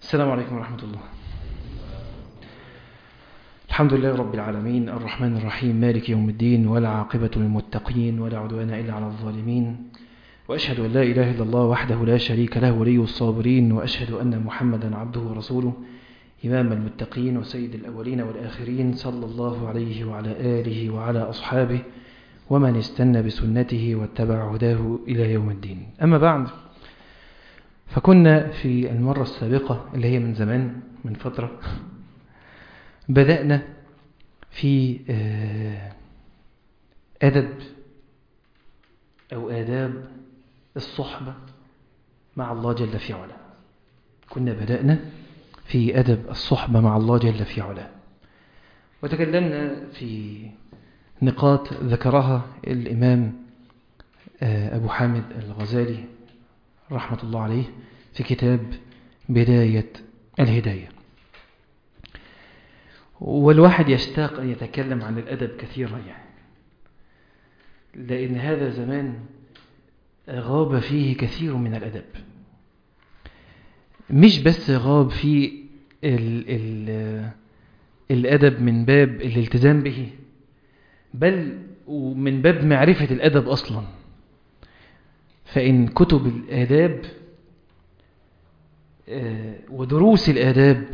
السلام عليكم ورحمة الله الحمد لله رب العالمين الرحمن الرحيم مالك يوم الدين ولا عاقبة للمتقين ولا عدوان إلا على الظالمين وأشهد أن لا إله إلا الله وحده لا شريك له ولي الصابرين وأشهد أن محمدا عبده ورسوله إمام المتقين وسيد الأولين والآخرين صلى الله عليه وعلى آله وعلى أصحابه ومن استنى بسنته واتبع هداه إلى يوم الدين أما بعد فكنا في المرة السابقة اللي هي من زمان من فترة بدأنا في أدب أو آداب الصحبة مع الله جل في علا كنا بدأنا في أدب الصحبة مع الله جل في علا وتكلمنا في نقاط ذكرها الإمام أبو حامد الغزالي رحمة الله عليه في كتاب بداية الهداية والواحد يشتاق أن يتكلم عن الأدب كثيرا يعني لأن هذا زمان غاب فيه كثير من الأدب مش بس غاب فيه ال ال الأدب من باب الالتزام به بل ومن باب معرفة الأدب أصلا فإن كتب الآداب ودروس الآداب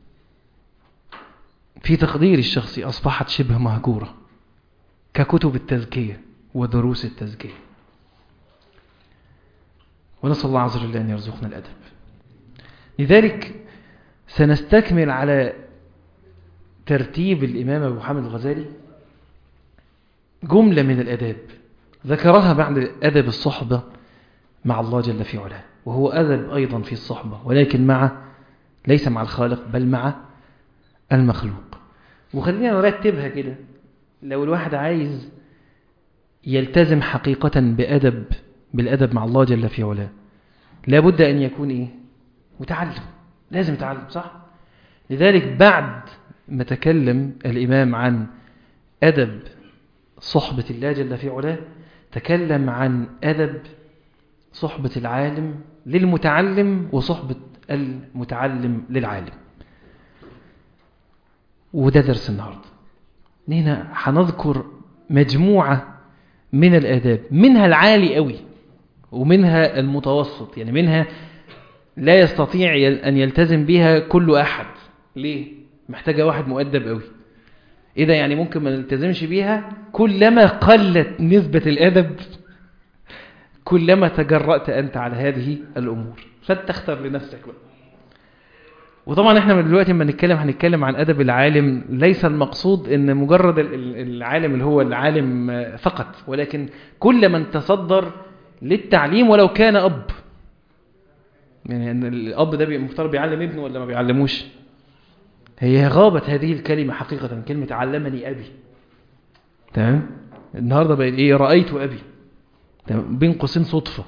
في تقدير الشخصي أصبحت شبه مهجورة ككتب التزكية ودروس التزكية ونسأل الله عز وجل أن يرزقنا الأدب لذلك سنستكمل على ترتيب الإمام أبو حامد الغزالي جملة من الأداب ذكرها بعد أدب الصحبة مع الله جل في علاه وهو أدب أيضا في الصحبة ولكن مع ليس مع الخالق بل مع المخلوق وخلينا نرتبها كده لو الواحد عايز يلتزم حقيقة بأدب بالأدب مع الله جل في علاه لابد أن يكون إيه متعلم لازم يتعلم صح لذلك بعد ما تكلم الإمام عن أدب صحبة الله جل في علاه تكلم عن أدب صحبة العالم للمتعلم وصحبة المتعلم للعالم وده درس النهاردة هنا هنذكر مجموعة من الآداب منها العالي قوي ومنها المتوسط يعني منها لا يستطيع أن يلتزم بها كل أحد ليه؟ محتاجة واحد مؤدب قوي إيه ده يعني ممكن ما نلتزمش بيها كلما قلت نسبة الأدب كلما تجرأت أنت على هذه الأمور فتختار لنفسك بقى وطبعا احنا من دلوقتي لما نتكلم هنتكلم عن أدب العالم ليس المقصود ان مجرد العالم اللي هو العالم فقط ولكن كل من تصدر للتعليم ولو كان أب يعني ان الأب ده مفترض بيعلم ابنه ولا ما بيعلموش هي غابت هذه الكلمة حقيقة كلمة علمني أبي تمام النهاردة بقى إيه رأيت أبي تمام بين قوسين صدفة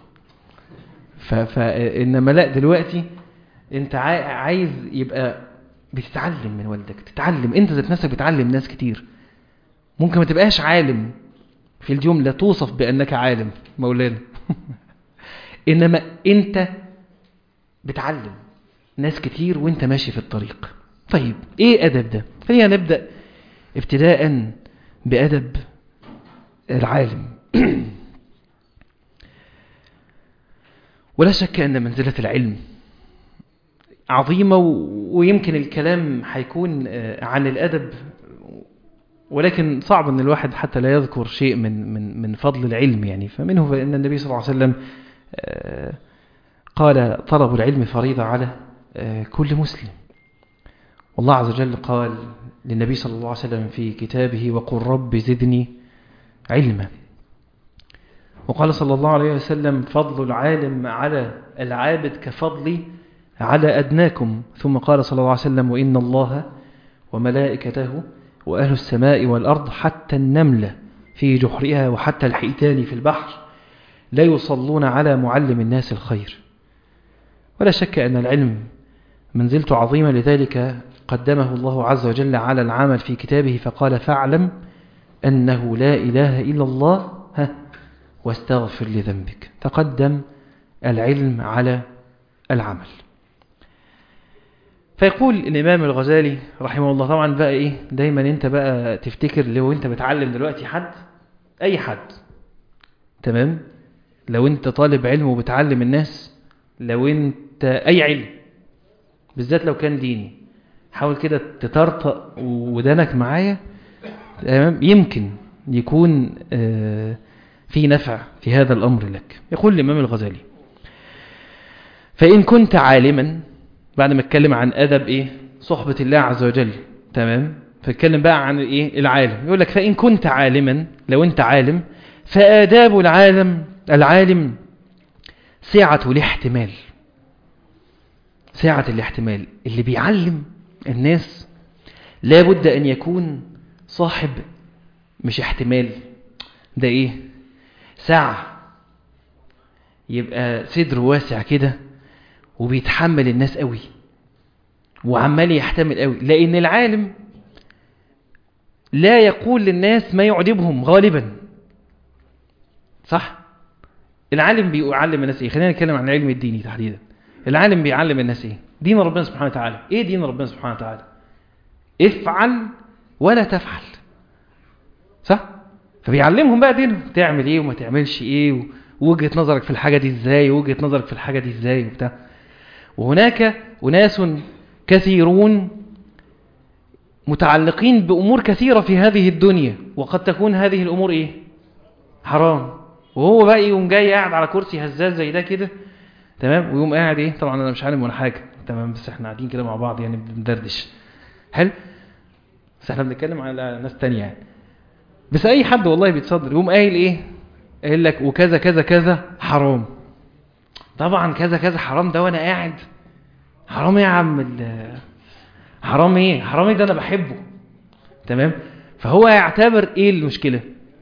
فإنما لا دلوقتي أنت عايز يبقى بتتعلم من والدك تتعلم أنت ذات نفسك بتعلم ناس كتير ممكن ما تبقاش عالم في الجملة توصف بأنك عالم مولانا إنما أنت بتعلم ناس كتير وانت ماشي في الطريق طيب ايه ادب ده خلينا نبدأ ابتداء بأدب العالم ولا شك أن منزلة العلم عظيمة ويمكن الكلام هيكون عن الأدب ولكن صعب أن الواحد حتى لا يذكر شيء من من من فضل العلم يعني فمنه فإن النبي صلى الله عليه وسلم قال طلب العلم فريضة على كل مسلم والله عز وجل قال للنبي صلى الله عليه وسلم في كتابه وقل رب زدني علما وقال صلى الله عليه وسلم فضل العالم على العابد كفضلي على أدناكم ثم قال صلى الله عليه وسلم وإن الله وملائكته وأهل السماء والأرض حتى النملة في جحرها وحتى الحيتان في البحر لا يصلون على معلم الناس الخير ولا شك أن العلم منزلته عظيمة لذلك قدمه الله عز وجل على العمل في كتابه فقال فاعلم أنه لا إله إلا الله ها واستغفر لذنبك تقدم العلم على العمل فيقول الإمام الغزالي رحمه الله طبعا بقى إيه دايما أنت بقى تفتكر لو أنت بتعلم دلوقتي حد أي حد تمام لو أنت طالب علم وبتعلم الناس لو أنت أي علم بالذات لو كان ديني حاول كده تطرطق ودانك معايا تمام يمكن يكون آه في نفع في هذا الأمر لك يقول الإمام الغزالي فإن كنت عالما بعد ما اتكلم عن أدب إيه صحبة الله عز وجل تمام فاتكلم بقى عن إيه العالم يقول لك فإن كنت عالما لو أنت عالم فآداب العالم العالم سعة الاحتمال سعة الاحتمال اللي بيعلم الناس لابد أن يكون صاحب مش احتمال ده ايه سعة يبقى صدره واسع كده وبيتحمل الناس قوي وعمال يحتمل قوي لأن العالم لا يقول للناس ما يعجبهم غالبا صح العالم بيعلم الناس ايه خلينا نتكلم عن العلم الديني تحديدا العالم بيعلم الناس ايه دين ربنا سبحانه وتعالى ايه دين ربنا سبحانه وتعالى افعل ولا تفعل صح فبيعلمهم بقى دينهم تعمل ايه وما تعملش ايه ووجهة نظرك في الحاجة دي ازاي ووجهة نظرك في الحاجة دي ازاي وبتاع وهناك أناس كثيرون متعلقين بأمور كثيرة في هذه الدنيا وقد تكون هذه الأمور ايه حرام وهو بقى يقوم جاي قاعد على كرسي هزاز زي ده كده تمام ويقوم قاعد ايه طبعا انا مش عالم ولا حاجه تمام بس احنا قاعدين كده مع بعض يعني بندردش حلو بس احنا بنتكلم على ناس تانية يعني بس اي حد والله بيتصدر يقوم قايل ايه قايل لك وكذا كذا كذا حرام طبعا كذا كذا حرام ده وانا قاعد حرام ايه يا عم حرام ايه حرام ايه ده انا بحبه تمام فهو يعتبر ايه المشكله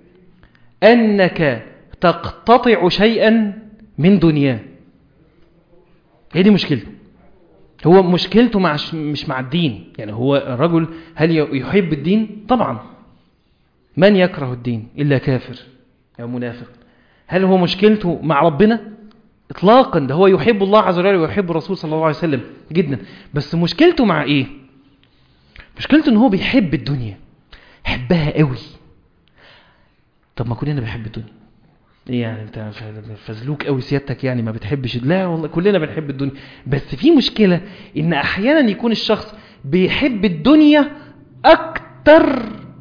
انك تقتطع شيئا من دنياه هي دي مشكلته هو مشكلته مع مش مع الدين يعني هو الرجل هل يحب الدين طبعا من يكره الدين إلا كافر أو منافق هل هو مشكلته مع ربنا إطلاقا ده هو يحب الله عز وجل ويحب الرسول صلى الله عليه وسلم جدا بس مشكلته مع إيه مشكلته إن هو بيحب الدنيا يحبها قوي طب ما كلنا بنحب الدنيا ايه يعني انت فزلوك قوي سيادتك يعني ما بتحبش لا والله كلنا بنحب الدنيا بس في مشكلة ان احيانا يكون الشخص بيحب الدنيا اكتر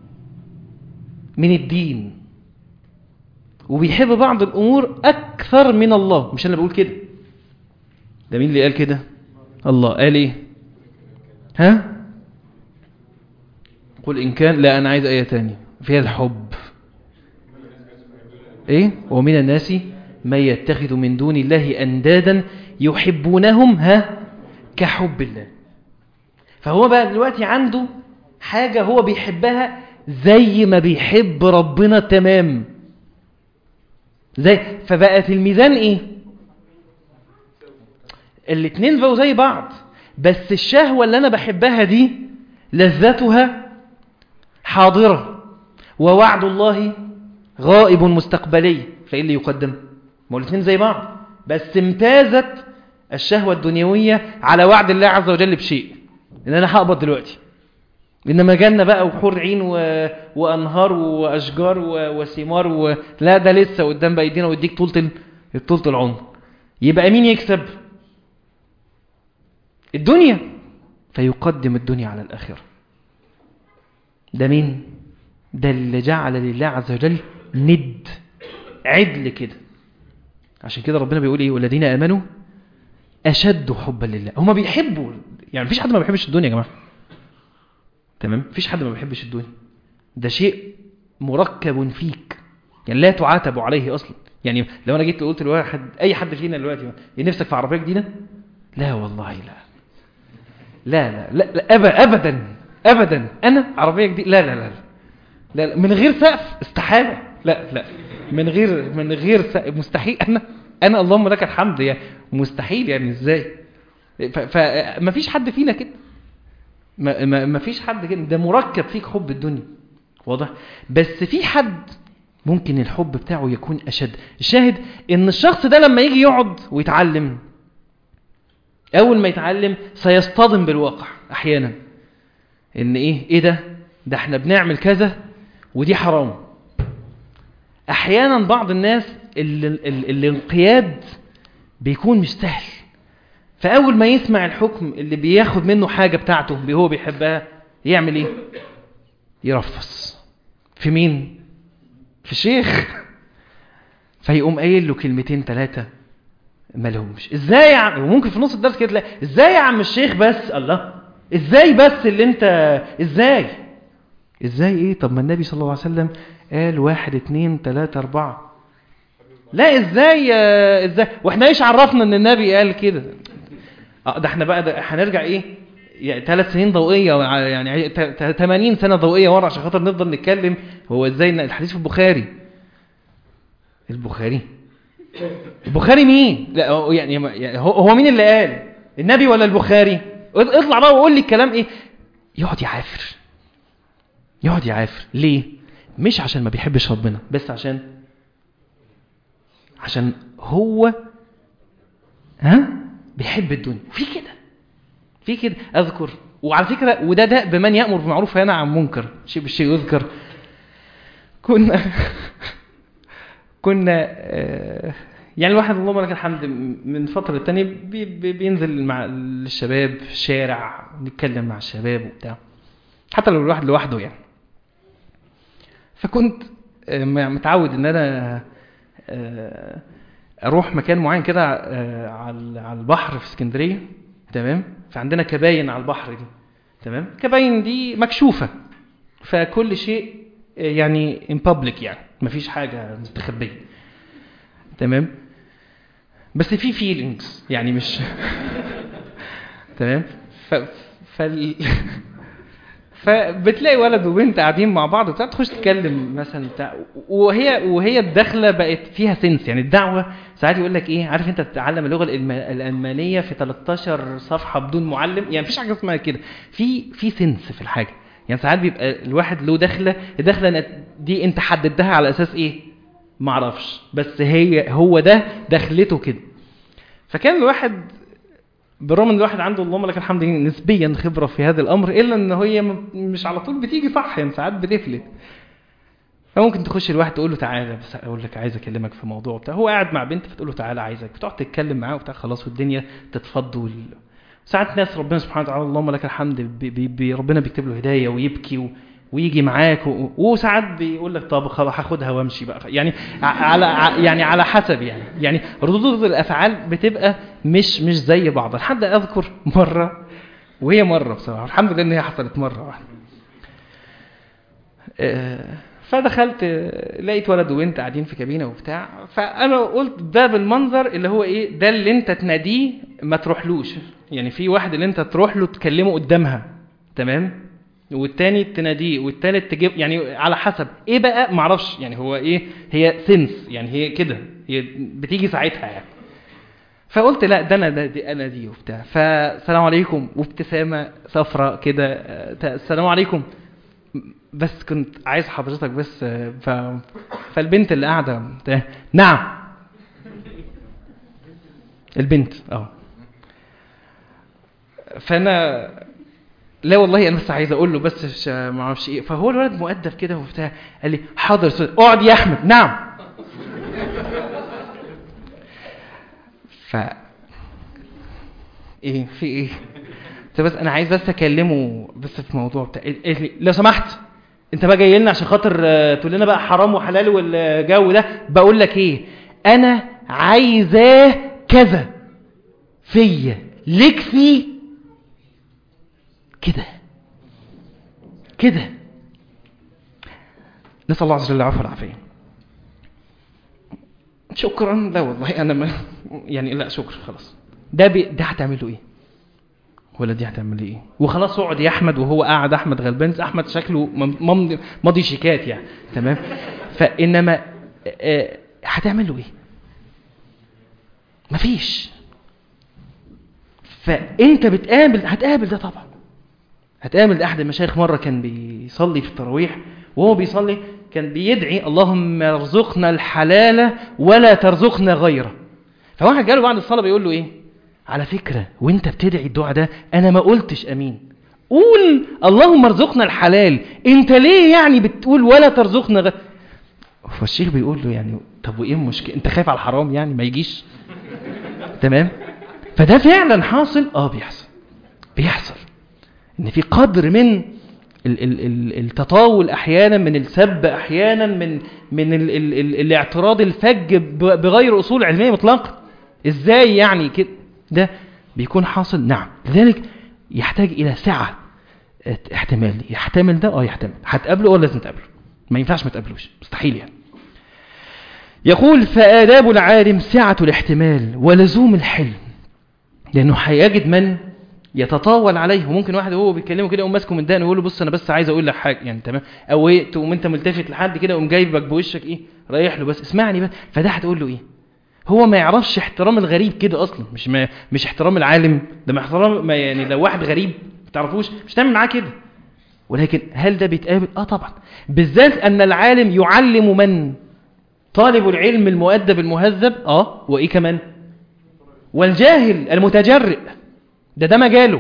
من الدين وبيحب بعض الامور اكثر من الله مش انا بقول كده ده مين اللي قال كده الله قال ايه ها قل ان كان لا انا عايز ايه تاني فيها الحب ايه ومن الناس من يتخذ من دون الله اندادا يحبونهم ها كحب الله فهو بقى دلوقتي عنده حاجة هو بيحبها زي ما بيحب ربنا تمام زي فبقت الميزان ايه الاتنين بقوا زي بعض بس الشهوة اللي انا بحبها دي لذتها حاضرة ووعد الله غائب مستقبلي فايه اللي يقدم ما الاثنين زي بعض بس امتازت الشهوة الدنيوية على وعد الله عز وجل بشيء ان انا هقبض دلوقتي انما جنة بقى وحور عين و... وانهار واشجار و... وثمار و... لا ده لسه قدام بقى يدينا ويديك طولة ال... طولة العمر يبقى مين يكسب الدنيا فيقدم الدنيا على الآخرة ده مين ده اللي جعل لله عز وجل ند عدل كده عشان كده ربنا بيقول ايه والذين امنوا اشد حبا لله هما بيحبوا يعني مفيش حد ما بيحبش الدنيا يا جماعه تمام مفيش حد ما بيحبش الدنيا ده شيء مركب فيك يعني لا تعاتب عليه اصلا يعني لو انا جيت قلت لواحد اي حد فينا دلوقتي نفسك في عربيه جديده لا والله لا لا لا لا, لا أبدا, ابدا ابدا انا عربيه جديده لا لا لا لا, لا من غير سقف استحاله لا لا من غير من غير سقف مستحيل انا انا اللهم لك الحمد يعني مستحيل يعني ازاي فما فيش حد فينا كده ما, ما, ما فيش حد كده ده مركب فيك حب الدنيا واضح بس في حد ممكن الحب بتاعه يكون أشد الشاهد ان الشخص ده لما يجي يقعد ويتعلم اول ما يتعلم سيصطدم بالواقع احيانا ان ايه ايه ده ده احنا بنعمل كذا ودي حرام احيانا بعض الناس اللي ال- الانقياد بيكون مش سهل فاول ما يسمع الحكم اللي بياخد منه حاجه بتاعته اللي هو بيحبها يعمل ايه يرفص في مين في الشيخ فيقوم قايل له كلمتين ثلاثه ما لهمش ازاي يا عم وممكن في نص الدرس كده تلاقي ازاي يا عم الشيخ بس الله ازاي بس اللي انت ازاي ازاي ايه طب ما النبي صلى الله عليه وسلم قال واحد اتنين تلاتة اربعة لا ازاي آه، ازاي واحنا ايش عرفنا ان النبي قال كده اه ده احنا بقى ده هنرجع ايه يعني ثلاث سنين ضوئية وع- يعني ت- ت- 80 سنة ضوئية ورا عشان خاطر نفضل نتكلم هو ازاي إن الحديث في البخاري البخاري البخاري مين لا هو يعني يعني هو هو مين اللي قال النبي ولا البخاري اطلع بقى وقول لي الكلام ايه يقعد يعافر يقعد يعافر ليه مش عشان ما بيحبش ربنا بس عشان عشان هو ها بيحب الدنيا في كده في كده اذكر وعلى فكره وده ده بمن يامر بالمعروف وينهى عن منكر شيء بالشيء يذكر كنا كنا آه، يعني الواحد اللهم لك الحمد من فتره للتانيه بي بي بينزل مع الشباب في الشارع نتكلم مع الشباب وبتاع حتى لو الواحد لوحده يعني فكنت آه، متعود ان انا آه، اروح مكان معين كده آه، على على البحر في اسكندريه تمام فعندنا كباين على البحر دي تمام كباين دي مكشوفه فكل شيء آه، يعني ان بابليك يعني مفيش حاجه مستخبيه تمام بس في فيلينجز يعني مش تمام ف... فال... فبتلاقي ولد وبنت قاعدين مع بعض وبتاع تخش تتكلم مثلا بتاع وهي وهي الداخله بقت فيها سنس يعني الدعوه ساعات يقول لك ايه عارف انت تتعلم اللغه الألم- الالمانيه في 13 صفحه بدون معلم يعني مفيش حاجه اسمها كده في في سنس في الحاجه يعني ساعات بيبقى الواحد له دخله الدخله دي انت حددتها على اساس ايه معرفش بس هي هو ده دخلته كده فكان الواحد بالرغم ان الواحد عنده اللهم لك الحمد نسبيا خبره في هذا الامر الا ان هي م- مش على طول بتيجي صح يعني ساعات بتفلت فممكن تخش الواحد تقول له تعالى بس اقول لك عايز اكلمك في موضوع بتاع هو قاعد مع بنت فتقول له تعالى عايزك بتقعد تتكلم معاه وبتاع خلاص والدنيا تتفض وال... ساعات ناس ربنا سبحانه وتعالى اللهم لك الحمد بي بي بي ربنا بيكتب له هدايه ويبكي و... ويجي معاك و... وساعات بيقول لك طب خلاص هاخدها وامشي بقى يعني ع- على ع- يعني على حسب يعني يعني ردود الافعال بتبقى مش مش زي بعض لحد اذكر مره وهي مره بصراحه الحمد لله ان هي حصلت مره واحده آه، فدخلت آه، لقيت ولد وبنت قاعدين في كابينه وبتاع فانا قلت ده بالمنظر اللي هو ايه ده اللي انت تناديه ما تروحلوش يعني في واحد اللي انت تروح له تكلمه قدامها تمام والتاني تناديه والتالت تجيب يعني على حسب ايه بقى معرفش يعني هو ايه هي سنس يعني هي كده هي بتيجي ساعتها يعني فقلت لا ده انا ده دي انا دي وبتاع فالسلام عليكم وابتسامه صفراء كده آه، السلام عليكم بس كنت عايز حضرتك بس آه، ف... فالبنت اللي قاعده بتاع- نعم البنت اه فانا لا والله انا بس عايز اقول له بس ش- ما اعرفش ايه فهو الولد مؤدب كده وبتاع قال لي حاضر يا أستاذ. اقعد يا احمد نعم ف ايه في ايه قلت بس انا عايز بس اكلمه بس في موضوع بتاع إيه- إيه لي- لو سمحت انت بقى جاي لنا عشان خاطر آه، تقول لنا بقى حرام وحلال والجو ده بقول لك ايه انا عايزاه كذا فيا ليك فيه كده كده نسال الله عز وجل العفو والعافيه شكرا لا والله انا ما يعني لا شكرا خلاص ده بي... ده هتعمل له ايه ولا دي هتعمل لي ايه وخلاص اقعد يا احمد وهو قاعد احمد غلبان احمد شكله مم- ممضي ماضي شيكات يعني تمام فانما آه، هتعمل له ايه مفيش فانت بتقابل هتقابل ده طبعا هتقابل ده احد المشايخ مره كان بيصلي في التراويح وهو بيصلي كان بيدعي اللهم ارزقنا الحلال ولا ترزقنا غيره فواحد جاله بعد الصلاه بيقول له ايه على فكرة وانت بتدعي الدعاء ده انا ما قلتش امين قول اللهم ارزقنا الحلال انت ليه يعني بتقول ولا ترزقنا غ... فالشيخ بيقول له يعني طب وايه المشكله انت خايف على الحرام يعني ما يجيش تمام فده فعلا حاصل اه بيحصل بيحصل ان في قدر من ال ال ال التطاول احيانا من السب احيانا من من ال ال ال الاعتراض الفج ب- بغير اصول علميه مطلقا ازاي يعني كده ده بيكون حاصل نعم لذلك يحتاج الى سعه ات- احتمال يحتمل ده اه يحتمل هتقابله ولا لازم تقابله ما ينفعش ما تقابلوش مستحيل يعني يقول فآداب العالم سعة الاحتمال ولزوم الحلم لأنه هيجد من يتطاول عليه وممكن واحد وهو بيتكلمه كده يقوم ماسكه من دقنه ويقول له بص انا بس عايز اقول لك حاجه يعني تمام او ايه تقوم انت ملتفت لحد كده وقوم جايبك بوشك ايه رايح له بس اسمعني بس فده هتقول له ايه هو ما يعرفش احترام الغريب كده اصلا مش ما مش احترام العالم ده ما احترام ما يعني لو واحد غريب ما تعرفوش مش تعمل معاه كده ولكن هل ده بيتقابل اه طبعا بالذات ان العالم يعلم من طالب العلم المؤدب المهذب اه وايه كمان والجاهل المتجرئ ده ده مجاله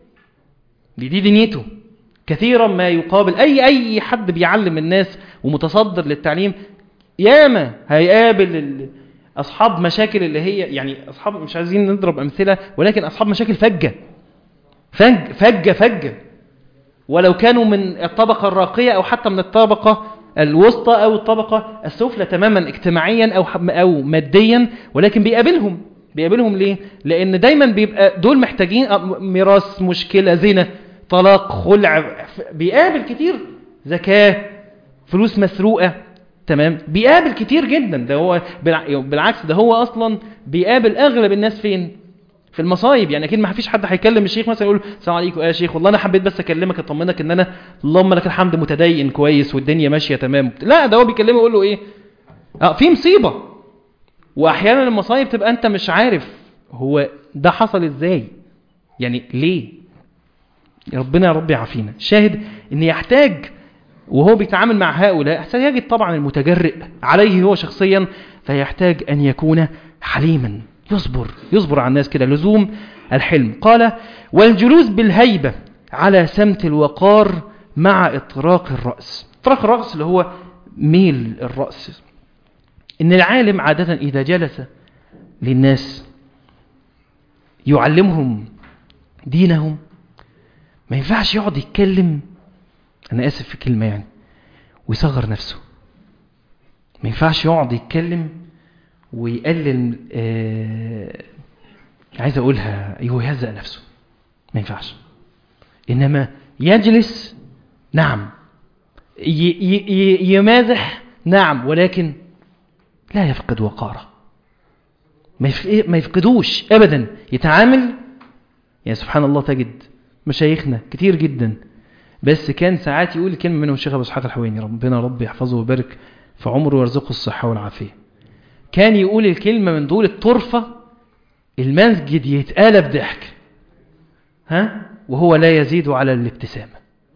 دي دي دنيته كثيرا ما يقابل اي اي حد بيعلم الناس ومتصدر للتعليم ياما هيقابل ال- اصحاب مشاكل اللي هي يعني اصحاب مش عايزين نضرب امثله ولكن اصحاب مشاكل فجه فج فجه فجه ولو كانوا من الطبقة الراقية أو حتى من الطبقة الوسطى أو الطبقة السفلى تماما اجتماعيا أو حم- أو ماديا ولكن بيقابلهم بيقابلهم ليه؟ لأن دايما بيبقى دول محتاجين أ- ميراث مشكلة زنا طلاق خلع ف- بيقابل كتير زكاة فلوس مسروقة تمام بيقابل كتير جدا ده هو بالع- بالعكس ده هو أصلا بيقابل أغلب الناس فين؟ في المصايب يعني اكيد ما فيش حد هيكلم الشيخ مثلا يقول السلام عليكم يا شيخ والله انا حبيت بس اكلمك اطمنك ان انا اللهم لك الحمد متدين كويس والدنيا ماشيه تمام لا ده هو بيكلمه يقول له ايه اه في مصيبه واحيانا المصايب تبقى انت مش عارف هو ده حصل ازاي يعني ليه يا ربنا يا رب يعافينا شاهد ان يحتاج وهو بيتعامل مع هؤلاء سيجد طبعا المتجرئ عليه هو شخصيا فيحتاج أن يكون حليما يصبر يصبر على الناس كده لزوم الحلم قال والجلوس بالهيبة على سمت الوقار مع إطراق الرأس إطراق الرأس اللي هو ميل الرأس إن العالم عادة إذا جلس للناس يعلمهم دينهم ما ينفعش يقعد يتكلم أنا آسف في كلمة يعني ويصغر نفسه ما ينفعش يقعد يتكلم ويقلل آه عايز أقولها يهزأ نفسه ما ينفعش إنما يجلس نعم ي ي يمازح نعم ولكن لا يفقد وقاره ما يفق- ما يفقدوش أبدا يتعامل يعني سبحان الله تجد مشايخنا كتير جدا بس كان ساعات يقول كلمة منهم الشيخ أبو إسحاق الحويني ربنا رب يحفظه ويبارك في عمره ويرزقه الصحة والعافية كان يقول الكلمة من دول الطرفة المسجد يتقلب ضحك ها وهو لا يزيد على الابتسامة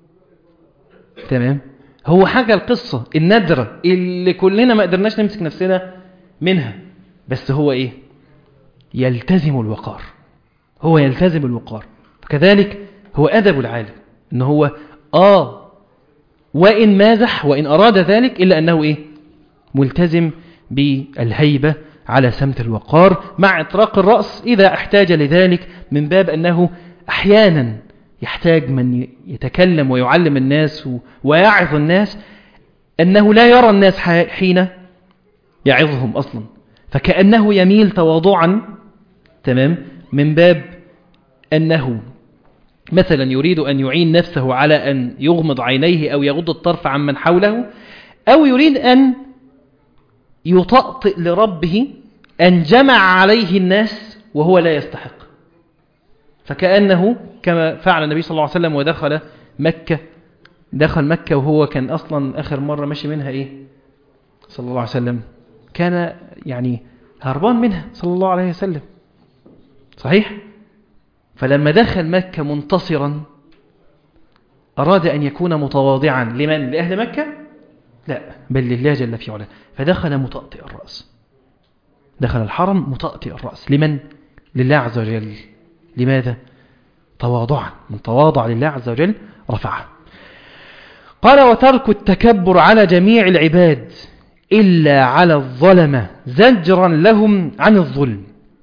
تمام هو حاجة القصة النادرة اللي كلنا ما قدرناش نمسك نفسنا منها بس هو ايه يلتزم الوقار هو يلتزم الوقار فكذلك هو أدب العالم ان هو آه وإن مازح وإن أراد ذلك إلا أنه إيه ملتزم بالهيبة على سمت الوقار مع إطراق الرأس إذا احتاج لذلك من باب أنه أحيانا يحتاج من يتكلم ويعلم الناس و- ويعظ الناس أنه لا يرى الناس ح- حين يعظهم أصلا فكأنه يميل تواضعا تمام من باب أنه مثلا يريد أن يعين نفسه على أن يغمض عينيه أو يغض الطرف عن من حوله أو يريد أن يطأطئ لربه أن جمع عليه الناس وهو لا يستحق فكأنه كما فعل النبي صلى الله عليه وسلم ودخل مكة دخل مكة وهو كان أصلا آخر مرة ماشي منها إيه صلى الله عليه وسلم كان يعني هربان منها صلى الله عليه وسلم صحيح فلما دخل مكة منتصرا أراد أن يكون متواضعا لمن؟ لأهل مكة؟ لا بل لله جل في علاه فدخل مطأطئ الرأس دخل الحرم مطأطئ الرأس لمن؟ لله عز وجل لماذا؟ تواضعا من تواضع لله عز وجل رفعه قال وترك التكبر على جميع العباد إلا على الظلمة زجرا لهم عن الظلم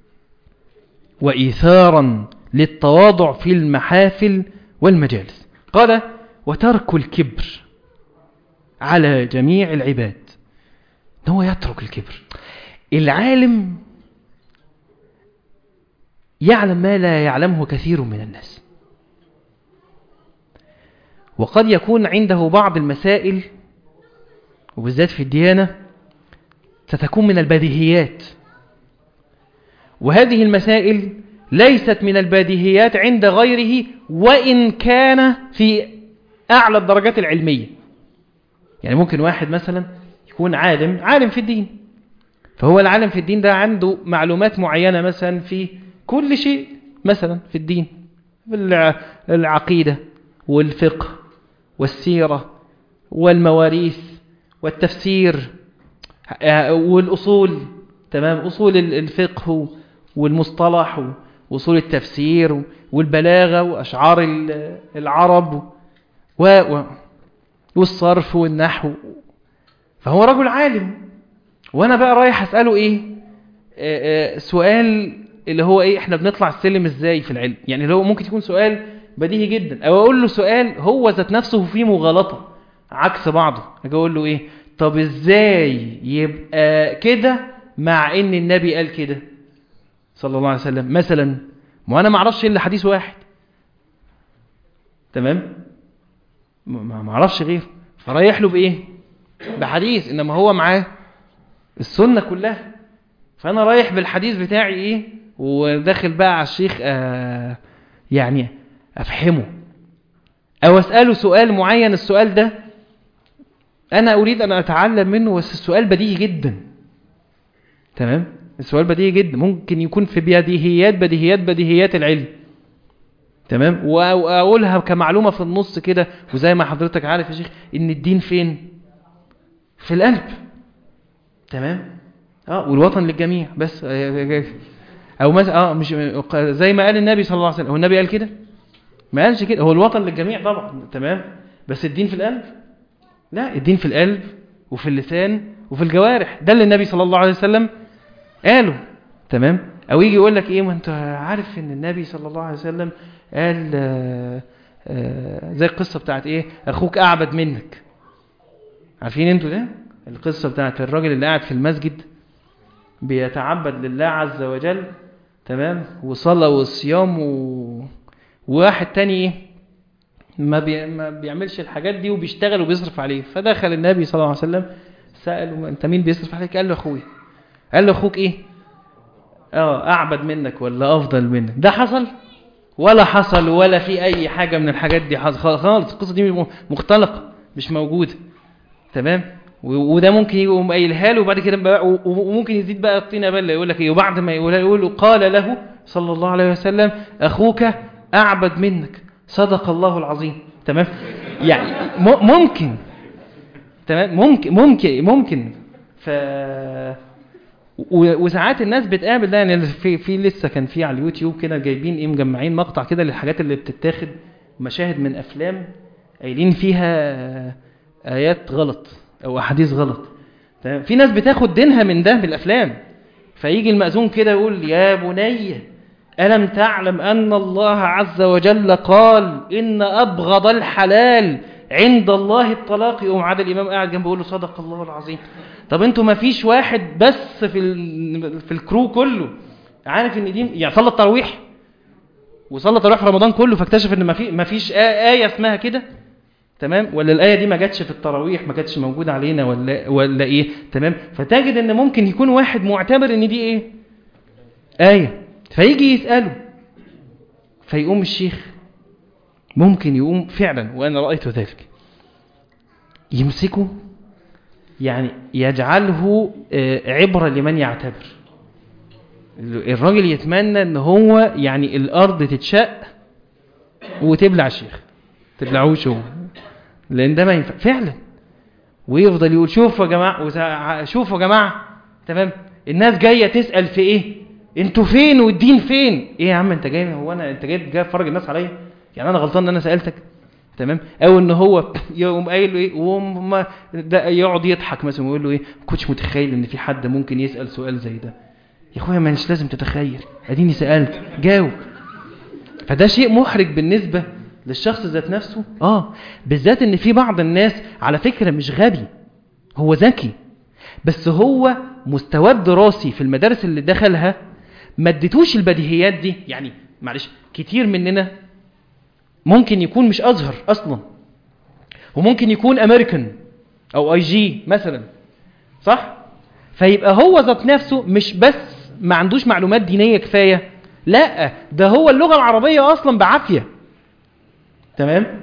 وإيثارا للتواضع في المحافل والمجالس قال وترك الكبر على جميع العباد هو يترك الكبر العالم يعلم ما لا يعلمه كثير من الناس وقد يكون عنده بعض المسائل وبالذات في الديانة ستكون من البديهيات وهذه المسائل ليست من البديهيات عند غيره وإن كان في أعلى الدرجات العلمية يعني ممكن واحد مثلا يكون عالم عالم في الدين فهو العالم في الدين ده عنده معلومات معينة مثلا في كل شيء مثلا في الدين في العقيدة والفقه والسيرة والمواريث والتفسير والأصول تمام أصول الفقه والمصطلح وأصول التفسير والبلاغة وأشعار العرب والصرف والنحو فهو رجل عالم وأنا بقى رايح أسأله إيه سؤال اللي هو إيه إحنا بنطلع السلم إزاي في العلم يعني اللي هو ممكن يكون سؤال بديهي جدا أو أقول له سؤال هو ذات نفسه فيه مغالطة عكس بعضه أجي أقول له إيه طب إزاي يبقى كده مع إن النبي قال كده صلى الله عليه وسلم مثلا ما أنا ما أعرفش إلا حديث واحد تمام ما أعرفش غيره فرايح له بإيه بحديث إنما هو معاه السنة كلها فأنا رايح بالحديث بتاعي إيه وداخل بقى على الشيخ آه يعني أفهمه أو أسأله سؤال معين السؤال ده أنا أريد أن أتعلم منه بس السؤال بديهي جدا تمام السؤال بديهي جدا ممكن يكون في بديهيات بديهيات بديهيات العلم تمام وأقولها كمعلومة في النص كده وزي ما حضرتك عارف يا شيخ إن الدين فين في القلب تمام اه والوطن للجميع بس او مثلا اه مش زي ما قال النبي صلى الله عليه وسلم هو النبي قال كده ما قالش كده هو الوطن للجميع طبعا تمام بس الدين في القلب لا الدين في القلب وفي اللسان وفي الجوارح ده اللي النبي صلى الله عليه وسلم قاله تمام او يجي يقول لك ايه ما انت عارف ان النبي صلى الله عليه وسلم قال آآ آآ زي القصة بتاعت ايه اخوك اعبد منك عارفين انتوا ده القصة بتاعت الراجل اللي قاعد في المسجد بيتعبد لله عز وجل تمام وصلى والصيام و... وواحد تاني ايه ما, بي... ما بيعملش الحاجات دي وبيشتغل وبيصرف عليه فدخل النبي صلى الله عليه وسلم سأله انت مين بيصرف عليك قال له اخوي قال له اخوك ايه اه اعبد منك ولا افضل منك ده حصل ولا حصل ولا في اي حاجة من الحاجات دي حصل خالص القصة دي مختلقة مش موجودة تمام وده ممكن يقوم قايلها له وبعد كده بقى وممكن يزيد بقى الطينه بله يقول لك ايه وبعد ما يقول يقول قال له صلى الله عليه وسلم اخوك اعبد منك صدق الله العظيم تمام يعني ممكن تمام ممكن ممكن ممكن ف وساعات الناس بتقابل ده يعني في في لسه كان في على اليوتيوب كده جايبين ايه مجمعين مقطع كده للحاجات اللي بتتاخد مشاهد من افلام قايلين فيها ايات غلط او احاديث غلط تمام في ناس بتاخد دينها من ده بالافلام فيجي المأذون كده يقول يا بني ألم تعلم أن الله عز وجل قال إن أبغض الحلال عند الله الطلاق يقوم عاد الإمام قاعد جنبه يقول له صدق الله العظيم طب انتوا ما فيش واحد بس في ال... في الكرو كله عارف ان دي يعني صلى التراويح وصلى التراويح في رمضان كله فاكتشف ان ما في ما فيش آية اسمها كده تمام ولا الآية دي ما جاتش في التراويح ما كانتش موجودة علينا ولا ولا ايه تمام فتجد ان ممكن يكون واحد معتبر ان دي ايه آية فيجي يسأله فيقوم الشيخ ممكن يقوم فعلا وأنا رأيت ذلك يمسكه يعني يجعله عبرة لمن يعتبر الراجل يتمنى ان هو يعني الارض تتشق وتبلع الشيخ تبلعوش هو لان ده ما ينفع فعلا ويفضل يقول شوفوا يا جماعه شوفوا يا جماعه تمام الناس جايه تسال في ايه انتوا فين والدين فين ايه يا عم انت جاي هو انا انت جاي جاي تفرج الناس عليا يعني انا غلطان ان انا سالتك تمام او ان هو يقوم قايل له ايه وهم ده يقعد يضحك مثلا ويقول له ايه ما كنتش متخيل ان في حد ممكن يسال سؤال زي ده يا اخويا ما مش لازم تتخيل اديني سالت جاوب فده شيء محرج بالنسبه للشخص ذات نفسه اه بالذات ان في بعض الناس على فكره مش غبي هو ذكي بس هو مستواه الدراسي في المدارس اللي دخلها ما اديتوش البديهيات دي يعني معلش كتير مننا ممكن يكون مش ازهر اصلا وممكن يكون امريكان او اي جي مثلا صح فيبقى هو ذات نفسه مش بس ما عندوش معلومات دينيه كفايه لا ده هو اللغه العربيه اصلا بعافيه تمام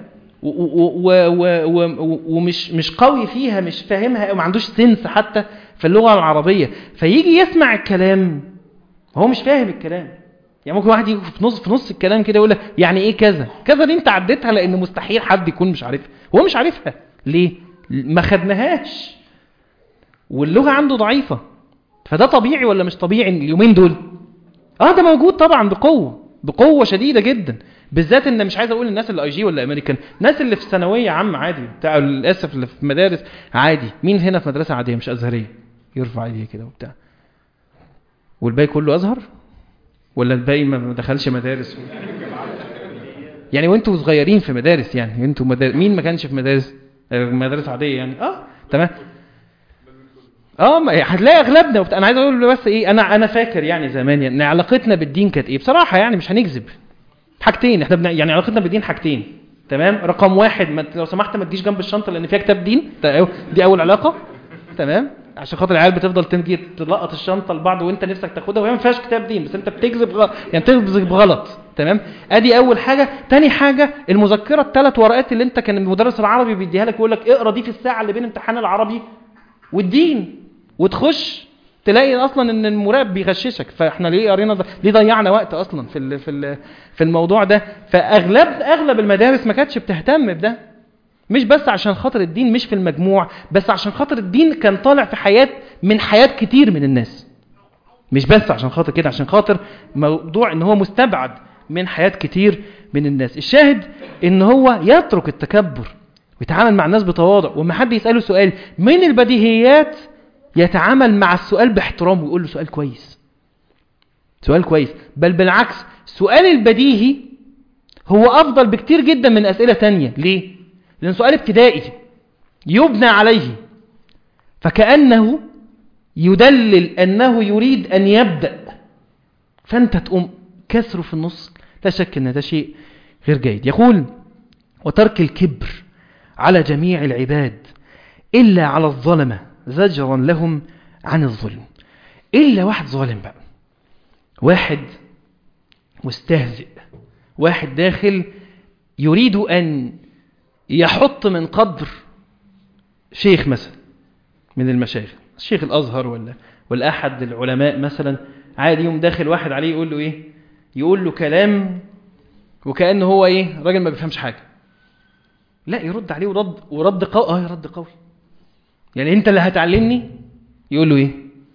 ومش مش قوي فيها مش فاهمها او ما عندوش سنس حتى في اللغه العربيه فيجي يسمع الكلام هو مش فاهم الكلام يعني ممكن واحد يجي في نص في نص الكلام كده يقول لك يعني ايه كذا كذا دي انت عديتها لان مستحيل حد يكون مش عارفها هو مش عارفها ليه ما خدناهاش واللغه عنده ضعيفه فده طبيعي ولا مش طبيعي اليومين دول اه ده موجود طبعا بقوه بقوه شديده جدا بالذات ان مش عايز اقول الناس اللي اي جي ولا امريكان الناس اللي في ثانويه عام عادي بتاع للاسف اللي في مدارس عادي مين هنا في مدرسه عاديه مش ازهريه يرفع ايديه كده وبتاع والباقي كله ازهر ولا الباقي ما دخلش مدارس يعني وانتوا صغيرين في مدارس يعني انتوا مدارس مين ما كانش في مدارس مدارس عاديه يعني اه تمام اه هتلاقي اغلبنا وبت... انا عايز اقول بس ايه انا انا فاكر يعني زمان يعني ان علاقتنا بالدين كانت ايه بصراحه يعني مش هنكذب حاجتين احنا بن... يعني علاقتنا بالدين حاجتين تمام رقم واحد ما... لو سمحت ما تجيش جنب الشنطه لان فيها كتاب دين دي اول علاقه تمام عشان خاطر العيال بتفضل تجي تلقط الشنطه لبعض وانت نفسك تاخدها وهي ما فيهاش كتاب دين بس انت بتكذب غلط يعني بتكذب غلط تمام ادي اول حاجه تاني حاجه المذكره الثلاث ورقات اللي انت كان المدرس العربي بيديها لك يقول لك اقرا دي في الساعه اللي بين امتحان العربي والدين وتخش تلاقي اصلا ان المراقب بيغششك فاحنا ليه قرينا ده ليه ضيعنا وقت اصلا في ال في ال في الموضوع ده فاغلب اغلب المدارس ما كانتش بتهتم بده مش بس عشان خاطر الدين مش في المجموع بس عشان خاطر الدين كان طالع في حياة من حياة كتير من الناس مش بس عشان خاطر كده عشان خاطر موضوع ان هو مستبعد من حياة كتير من الناس الشاهد ان هو يترك التكبر ويتعامل مع الناس بتواضع وما حد يسأله سؤال من البديهيات يتعامل مع السؤال باحترام ويقول له سؤال كويس سؤال كويس بل بالعكس سؤال البديهي هو أفضل بكتير جدا من أسئلة تانية ليه؟ لأن سؤال ابتدائي يبنى عليه فكأنه يدلل أنه يريد أن يبدأ فأنت تقوم كسره في النص لا شك أن ده شيء غير جيد يقول وترك الكبر على جميع العباد إلا على الظلمة زجرا لهم عن الظلم إلا واحد ظالم بقى واحد مستهزئ واحد داخل يريد أن يحط من قدر شيخ مثلا من المشايخ الشيخ الأزهر ولا ولا أحد العلماء مثلا عادي يوم داخل واحد عليه يقول له إيه يقول له كلام وكأنه هو إيه راجل ما بيفهمش حاجة لا يرد عليه ورد ورد قوي اه يرد قوي يعني انت اللي هتعلمني يقول له ايه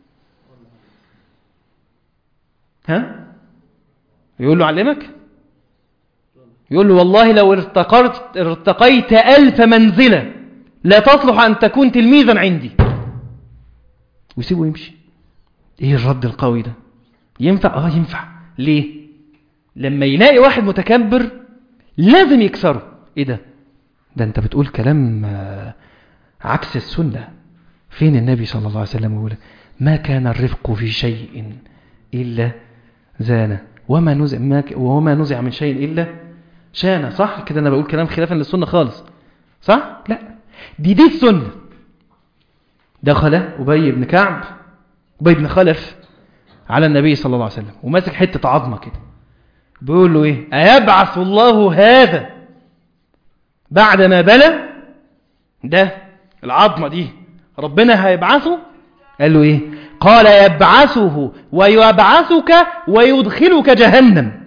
ها يقول له علمك يقول له والله لو ارتقرت ارتقيت ألف منزلة لا تصلح أن تكون تلميذا عندي ويسيبه يمشي ايه الرد القوي ده ينفع اه ينفع ليه لما يلاقي واحد متكبر لازم يكسره ايه ده ده انت بتقول كلام عكس السنة فين النبي صلى الله عليه وسلم يقول ما كان الرفق في شيء إلا زانه وما نزع, ما وما نزع من شيء إلا شانه صح كده أنا بقول كلام خلافا للسنة خالص صح لا دي دي السنة دخل أبي بن كعب أبي بن خلف على النبي صلى الله عليه وسلم وماسك حتة عظمة كده بيقول له إيه أيبعث الله هذا بعد ما بلى ده العظمة دي ربنا هيبعثه قال له ايه قال يبعثه ويبعثك ويدخلك جهنم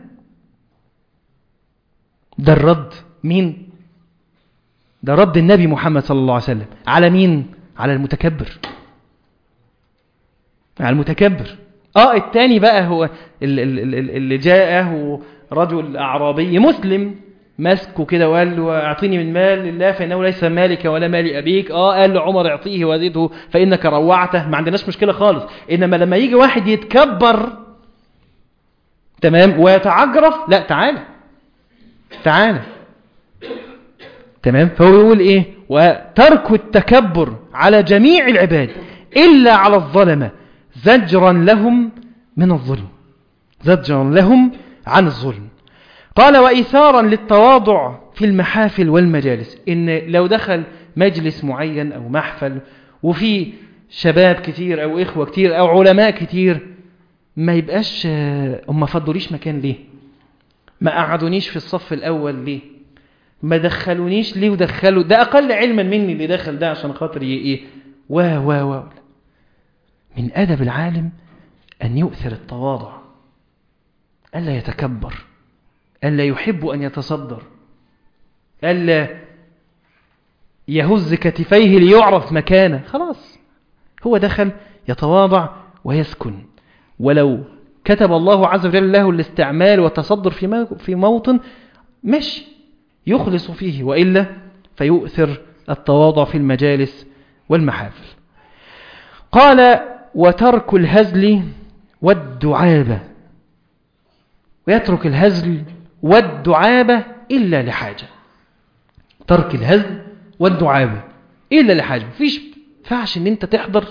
ده الرد مين ده رد النبي محمد صلى الله عليه وسلم على مين على المتكبر على المتكبر اه التاني بقى هو ال- ال- ال- اللي جاءه رجل أعرابي مسلم مسكه كده وقال له اعطيني من مال الله فإنه ليس مالك ولا مال أبيك اه قال له عمر اعطيه وزده فإنك روعته ما عندناش مشكلة خالص إنما لما يجي واحد يتكبر تمام ويتعجرف لا تعالى تعالى تمام فهو يقول ايه وترك التكبر على جميع العباد إلا على الظلمة زجرا لهم من الظلم زجرا لهم عن الظلم قال وإيثارا للتواضع في المحافل والمجالس إن لو دخل مجلس معين أو محفل وفي شباب كتير أو إخوة كتير أو علماء كتير ما يبقاش آه، هم فضليش مكان ليه ما قعدونيش في الصف الأول ليه ما دخلونيش ليه ودخلوا ده أقل علما مني اللي دخل ده عشان خاطر ي- إيه وا وا وا من أدب العالم أن يؤثر التواضع ألا يتكبر ألا يحب أن يتصدر ألا يهز كتفيه ليعرف مكانه خلاص هو دخل يتواضع ويسكن ولو كتب الله عز وجل له الاستعمال والتصدر في مو- في موطن ماشي يخلص فيه وإلا فيؤثر التواضع في المجالس والمحافل قال وترك الهزل والدعابة ويترك الهزل والدعابة إلا لحاجة ترك الهزل والدعابة إلا لحاجة مفيش فعش ان انت تحضر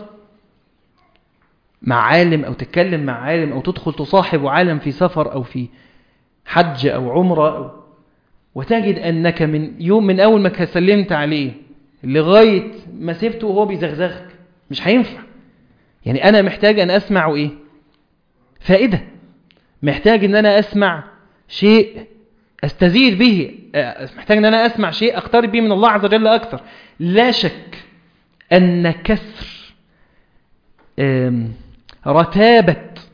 مع عالم او تتكلم مع عالم او تدخل تصاحب عالم في سفر او في حج او عمرة أو وتجد انك من يوم من اول ما سلمت عليه لغاية ما سبته وهو بيزغزغك مش هينفع يعني انا محتاج ان اسمع ايه فائدة محتاج ان انا اسمع شيء استزيد به آه، محتاج ان انا اسمع شيء اقترب به من الله عز وجل اكثر لا شك ان كسر آم، رتابة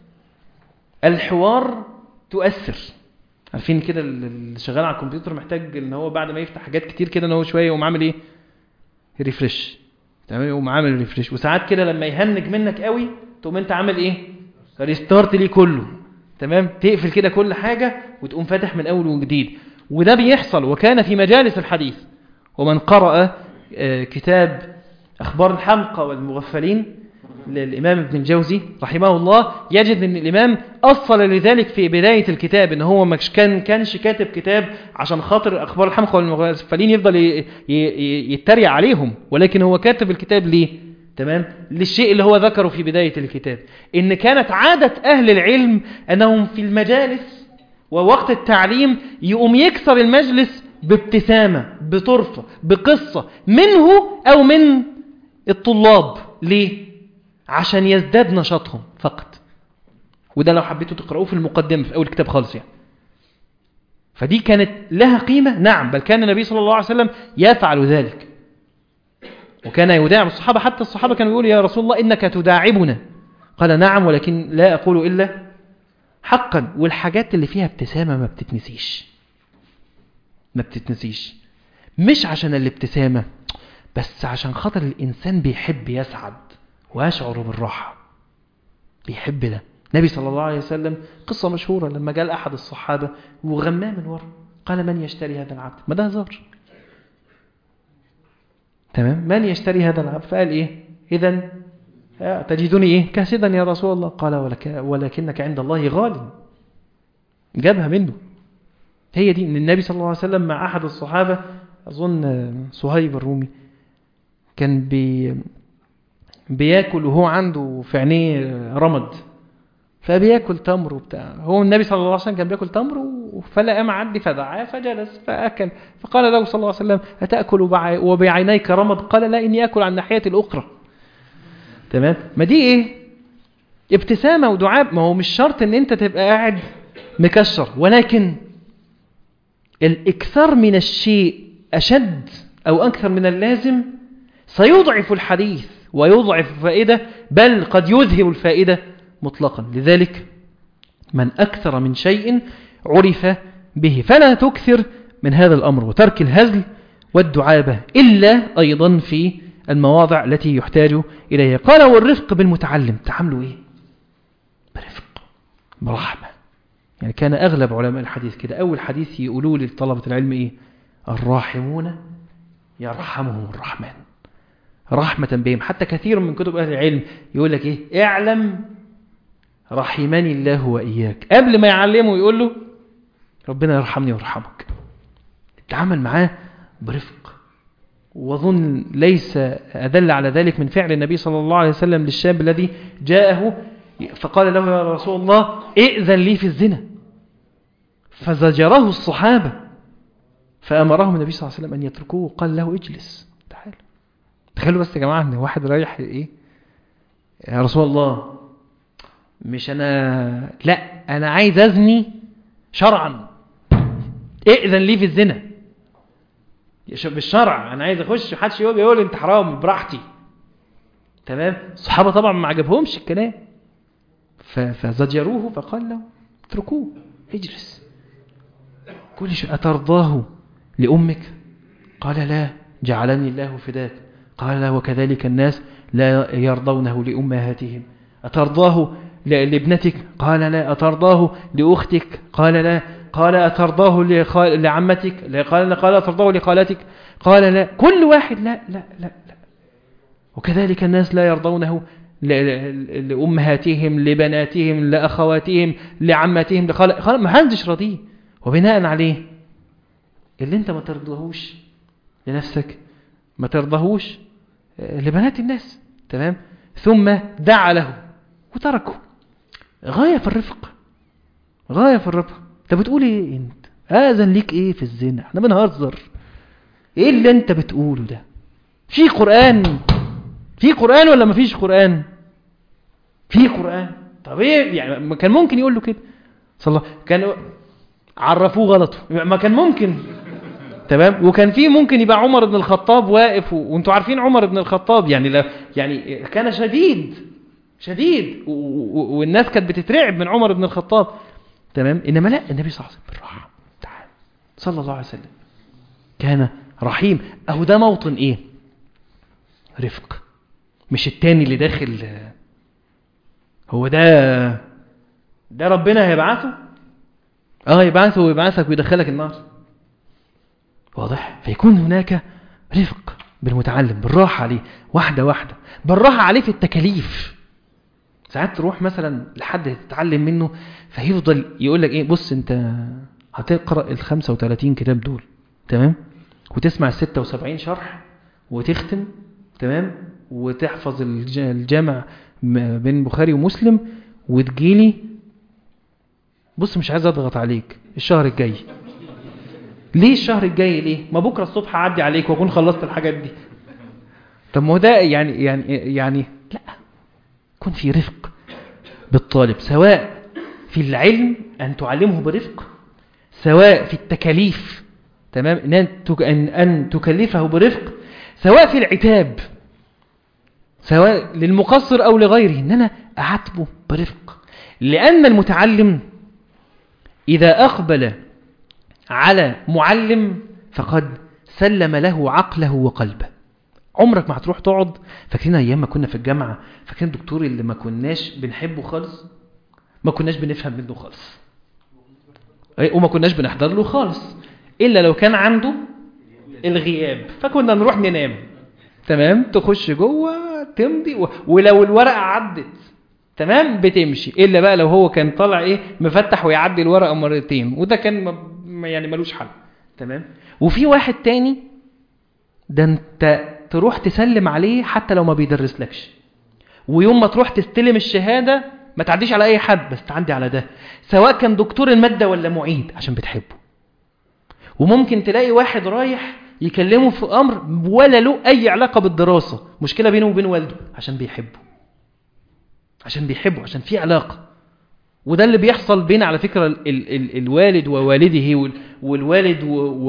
الحوار تؤثر عارفين كده اللي شغال على الكمبيوتر محتاج ان هو بعد ما يفتح حاجات كتير كده ان هو شويه يقوم عامل ايه ريفرش تمام يقوم عامل ريفرش وساعات كده لما يهنج منك قوي تقوم انت عامل ايه ريستارت ليه كله تمام تقفل كده كل حاجة وتقوم فاتح من اول وجديد وده بيحصل وكان في مجالس الحديث ومن قرأ آه، كتاب أخبار الحمقى والمغفلين للإمام ابن الجوزي رحمه الله يجد أن الإمام أصل لذلك في بداية الكتاب أنه هو مش كان كانش كاتب كتاب عشان خاطر أخبار الحمقى والمغفلين يفضل ي- ي- ي- يتريق عليهم ولكن هو كاتب الكتاب ليه تمام للشيء اللي هو ذكره في بداية الكتاب إن كانت عادة أهل العلم أنهم في المجالس ووقت التعليم يقوم يكسر المجلس بابتسامة بطرفة بقصة منه أو من الطلاب ليه؟ عشان يزداد نشاطهم فقط وده لو حبيتوا تقرأوه في المقدمة في أول كتاب خالص يعني فدي كانت لها قيمة نعم بل كان النبي صلى الله عليه وسلم يفعل ذلك وكان يداعب الصحابة حتى الصحابة كانوا يقولوا يا رسول الله إنك تداعبنا قال نعم ولكن لا أقول إلا حقا والحاجات اللي فيها ابتسامة ما بتتنسيش ما بتتنسيش مش عشان الابتسامة بس عشان خاطر الإنسان بيحب يسعد ويشعر بالراحة بيحب ده النبي صلى الله عليه وسلم قصة مشهورة لما جاء أحد الصحابة وغماه من ورا قال من يشتري هذا العبد ما ده هزار تمام من يشتري هذا العبد فقال إيه إذا تجدني إيه كاسدا يا رسول الله قال ولك ولكنك عند الله غال جابها منه هي دي ان النبي صلى الله عليه وسلم مع أحد الصحابة أظن صهيب الرومي كان بي بياكل وهو عنده في عينيه رمد فبياكل تمر وبتاع هو النبي صلى الله عليه وسلم كان بياكل تمر فلقى معدي فدعاه فجلس فأكل فقال له صلى الله عليه وسلم أتأكل وبعينيك رمد قال لا إني أكل عن ناحية الأخرى تمام ما دي إيه ابتسامة ودعاء ما هو مش شرط ان انت تبقى قاعد مكشر ولكن الاكثار من الشيء أشد أو أكثر من اللازم سيضعف الحديث ويضعف الفائدة بل قد يذهب الفائدة مطلقا لذلك من أكثر من شيء عرف به فلا تكثر من هذا الأمر وترك الهزل والدعابة إلا أيضا في المواضع التي يحتاج إليها قال والرفق بالمتعلم تعاملوا إيه برحمة يعني كان أغلب علماء الحديث كده أول حديث يقولوا لطلبة العلم إيه الراحمون يرحمهم الرحمن رحمة بهم حتى كثير من كتب أهل العلم يقول لك إيه اعلم رحمني الله وإياك قبل ما يعلمه يقول له ربنا يرحمني ويرحمك تعامل معاه برفق وظن ليس أدل على ذلك من فعل النبي صلى الله عليه وسلم للشاب الذي جاءه فقال له يا رسول الله ائذن لي في الزنا فزجره الصحابة فأمرهم النبي صلى الله عليه وسلم أن يتركوه قال له اجلس تعال تخيلوا بس يا جماعة أن واحد رايح إيه يا رسول الله مش أنا لا أنا عايز أزني شرعا ائذن لي في الزنا بالشرع أنا عايز أخش محدش يقول يقول أنت حرام براحتي تمام الصحابة طبعا ما عجبهمش الكلام فزجروه فقال له اتركوه اجلس كل شيء أترضاه لأمك قال لا جعلني الله فداك قال وكذلك الناس لا يرضونه لأمهاتهم أترضاه لابنتك قال لا أترضاه لأختك قال لا قال أترضاه لعمتك قال قال أترضاه لخالتك قال لا كل واحد لا لا لا لا وكذلك الناس لا يرضونه لأمهاتهم لبناتهم لأخواتهم لعماتهم لخال ما حدش راضيه وبناء عليه اللي انت ما ترضاهوش لنفسك ما ترضاهوش لبنات الناس تمام ثم دعا له وتركه غاية في الرفق غاية في الرفق انت بتقول ايه انت اذن ليك ايه في الزنا احنا بنهزر ايه اللي انت بتقوله ده في قرآن في قرآن ولا ما فيش قرآن في قرآن طب ايه يعني كان ممكن يقول له كده صلى الله كان عرفوه غلطه ما كان ممكن تمام وكان في ممكن يبقى عمر بن الخطاب واقف و... وانتوا عارفين عمر بن الخطاب يعني لا يعني كان شديد شديد و... و... والناس كانت بتترعب من عمر بن الخطاب تمام انما لا النبي صلى الله عليه وسلم بالراحه تعال صلى الله عليه وسلم كان رحيم اهو ده موطن ايه رفق مش التاني اللي داخل هو ده ده ربنا هيبعثه اه يبعثه ويبعثك ويدخلك النار واضح فيكون هناك رفق بالمتعلم بالراحة عليه واحدة واحدة بالراحة عليه في التكاليف ساعات تروح مثلا لحد تتعلم منه فيفضل يقول لك ايه بص انت هتقرأ ال 35 كتاب دول تمام وتسمع ال 76 شرح وتختم تمام وتحفظ الجامع بين بخاري ومسلم وتجيلي بص مش عايز اضغط عليك الشهر الجاي ليه الشهر الجاي ليه ما بكره الصبح اعدي عليك واكون خلصت الحاجات دي طب ما هو ده يعني يعني يعني لا يكون في رفق بالطالب سواء في العلم ان تعلمه برفق سواء في التكاليف تمام ان ان تكلفه برفق سواء في العتاب سواء للمقصر أو لغيره إن أنا أعاتبه برفق لأن المتعلم إذا أقبل على معلم فقد سلم له عقله وقلبه عمرك ما هتروح تقعد فاكرين أيام ما كنا في الجامعة فاكرين الدكتور اللي ما كناش بنحبه خالص ما كناش بنفهم منه خالص وما كناش بنحضر له خالص إلا لو كان عنده الغياب فكنا نروح ننام تمام تخش جوه تمضي و... ولو الورقة عدت تمام بتمشي إلا بقى لو هو كان طالع إيه مفتح ويعدي الورقة مرتين وده كان م... يعني ملوش حل تمام وفي واحد تاني ده انت تروح تسلم عليه حتى لو ما بيدرسلكش ويوم ما تروح تستلم الشهادة ما تعديش على أي حد بس تعدي على ده سواء كان دكتور المادة ولا معيد عشان بتحبه وممكن تلاقي واحد رايح يكلمه في أمر ولا له أي علاقة بالدراسة مشكلة بينه وبين والده عشان بيحبه عشان بيحبه عشان في علاقة وده اللي بيحصل بين على فكرة ال ال الوالد ووالده والوالد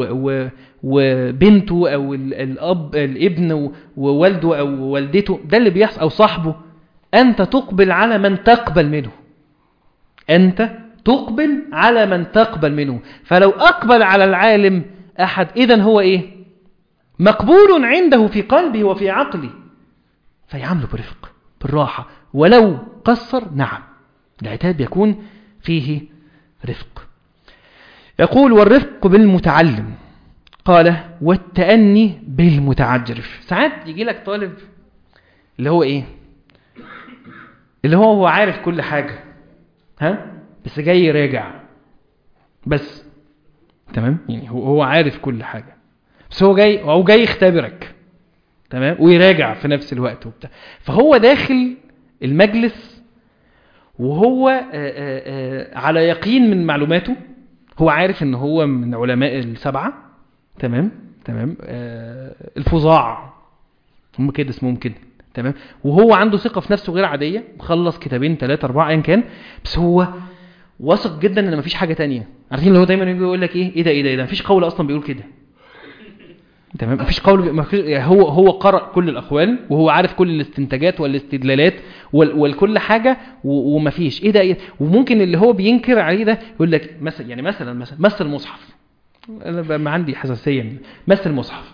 وبنته أو الأب الابن ووالده أو والدته ده اللي بيحصل أو صاحبه أنت تقبل على من تقبل منه أنت تقبل على من تقبل منه فلو أقبل على العالم أحد إذن هو إيه مقبول عنده في قلبه وفي عقله فيعامله برفق بالراحة ولو قصر نعم العتاب يكون فيه رفق يقول والرفق بالمتعلم قال والتأني بالمتعجرف ساعات يجي لك طالب اللي هو ايه اللي هو هو عارف كل حاجة ها بس جاي يراجع بس تمام يعني هو هو عارف كل حاجة بس هو جاي هو جاي يختبرك تمام ويراجع في نفس الوقت وبتاع فهو داخل المجلس وهو آآ آآ على يقين من معلوماته هو عارف ان هو من علماء السبعة تمام تمام آه الفظاع هم كده اسمهم كده تمام وهو عنده ثقة في نفسه غير عادية مخلص كتابين ثلاثة أربعة أيا كان بس هو واثق جدا ان مفيش حاجة تانية عارفين اللي هو دايما يجي يقول لك ايه ايه ده ايه ده ايه ده مفيش قول اصلا بيقول كده تمام مفيش قول مفيش يعني هو هو قرأ كل الأقوال وهو عارف كل الاستنتاجات والاستدلالات وال- والكل حاجة و- ومفيش ايه ده ايه وممكن اللي هو بينكر عليه ده يقول لك مثلا يعني مثلا مثلا مثل المصحف انا بقى ما عندي حساسية من- مثل المصحف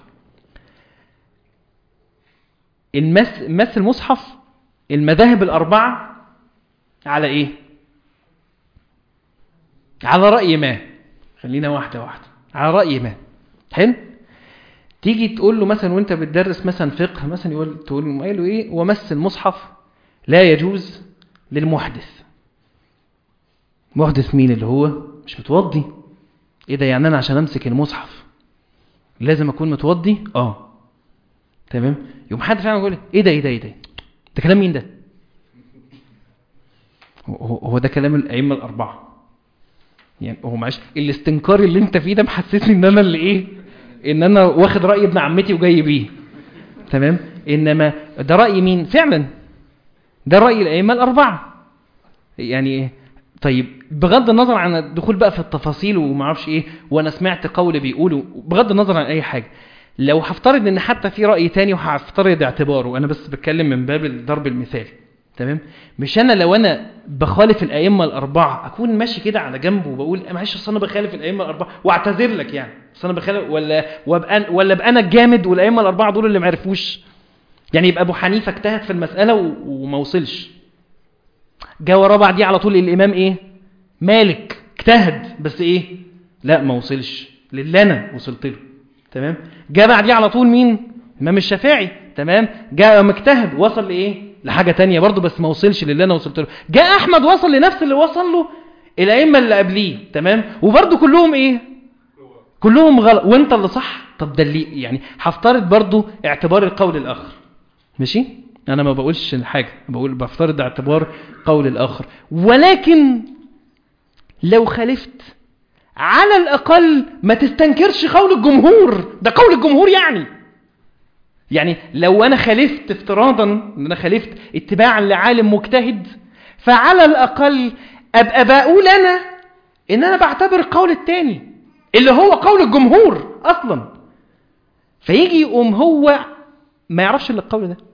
المس مثل المصحف المذاهب الأربعة على ايه على رأي ما خلينا واحدة واحدة على رأي ما حلو تيجي تقول له مثلا وانت بتدرس مثلا فقه مثلا يقول تقول له قايل له ايه ومس المصحف لا يجوز للمحدث محدث مين اللي هو مش متوضي ايه ده يعني انا عشان امسك المصحف لازم اكون متوضي اه تمام يوم حد فعلا يقول لي، ايه ده ايه ده ايه ده ده كلام مين ده هو هو ده كلام الائمه الاربعه يعني هو معلش الاستنكار اللي انت فيه ده محسسني ان انا اللي ايه ان انا واخد راي ابن عمتي وجاي بيه تمام انما ده راي مين فعلا ده راي الائمه الاربعه يعني ايه طيب بغض النظر عن الدخول بقى في التفاصيل وما اعرفش ايه وانا سمعت قول بيقوله بغض النظر عن اي حاجه لو هفترض ان حتى في راي تاني وهفترض اعتباره انا بس بتكلم من باب ضرب المثال تمام مش انا لو انا بخالف الائمه الاربعه اكون ماشي كده على جنب وبقول معلش اصل انا بخالف الائمه الاربعه واعتذر لك يعني اصل انا بخالف ولا وابقى ولا ابقى انا الجامد والائمه الاربعه دول اللي ما عرفوش يعني يبقى ابو حنيفه اجتهد في المساله و- وما وصلش جه وراه بعديه على طول الامام ايه مالك اجتهد بس ايه لا ما وصلش للي انا وصلت له تمام جه بعديه على طول مين الامام الشافعي تمام جاء مجتهد وصل لايه لحاجه تانية برضه بس ما وصلش للي انا وصلت له جاء احمد وصل لنفس اللي وصل له الائمه اللي قبليه تمام وبرضه كلهم ايه كلهم غلط وانت اللي صح طب ده اللي يعني هفترض برضه اعتبار القول الاخر ماشي انا ما بقولش الحاجه بقول بفترض اعتبار قول الاخر ولكن لو خالفت على الاقل ما تستنكرش قول الجمهور ده قول الجمهور يعني يعني لو انا خالفت افتراضا ان انا خالفت اتباعا لعالم مجتهد فعلى الاقل ابقى بقول انا ان انا بعتبر القول التاني اللي هو قول الجمهور اصلا فيجي يقوم هو ما يعرفش الا القول ده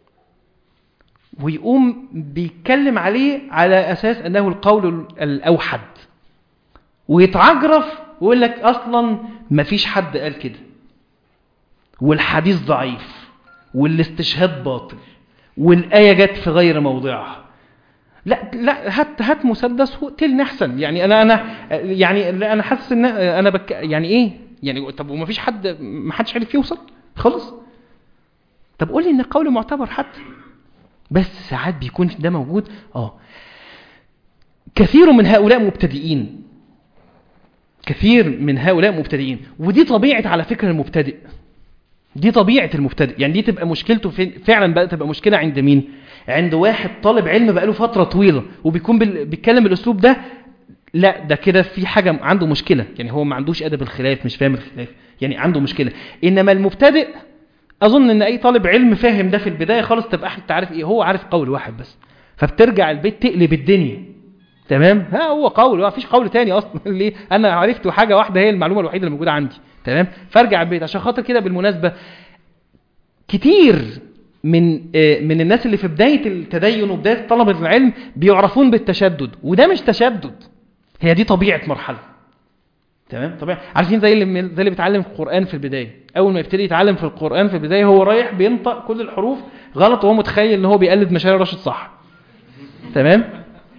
ويقوم بيتكلم عليه على اساس انه القول الاوحد ويتعجرف ويقول لك اصلا ما فيش حد قال كده والحديث ضعيف والاستشهاد باطل والآية جت في غير موضعها لا لا هات هات مسدس واقتلني احسن يعني انا انا يعني لا انا حاسس ان انا بك يعني ايه يعني طب وما فيش حد ما حدش عرف يوصل خالص طب قول لي ان القول معتبر حتى بس ساعات بيكون ده موجود اه كثير من هؤلاء مبتدئين كثير من هؤلاء مبتدئين ودي طبيعة على فكرة المبتدئ دي طبيعة المبتدئ يعني دي تبقى مشكلته فين فعلا بقى تبقى مشكلة عند مين عند واحد طالب علم بقاله فترة طويلة وبيكون بال... بيتكلم بالاسلوب ده لا ده كده في حاجة عنده مشكلة يعني هو ما عندوش ادب الخلاف مش فاهم الخلاف يعني عنده مشكلة انما المبتدئ اظن ان اي طالب علم فاهم ده في البداية خالص تبقى انت عارف ايه هو عارف قول واحد بس فبترجع البيت تقلب الدنيا تمام ها هو قول ما فيش قول تاني اصلا ليه انا عرفت حاجه واحده هي المعلومه الوحيده اللي موجوده عندي تمام فارجع البيت عشان خاطر كده بالمناسبه كتير من من الناس اللي في بدايه التدين وبدايه طلبه العلم بيعرفون بالتشدد وده مش تشدد هي دي طبيعه مرحله تمام طبيعي عارفين زي اللي زي اللي بيتعلم في القران في البدايه اول ما يبتدي يتعلم في القران في البدايه هو رايح بينطق كل الحروف غلط وهو متخيل ان هو بيقلد مشاير راشد صح تمام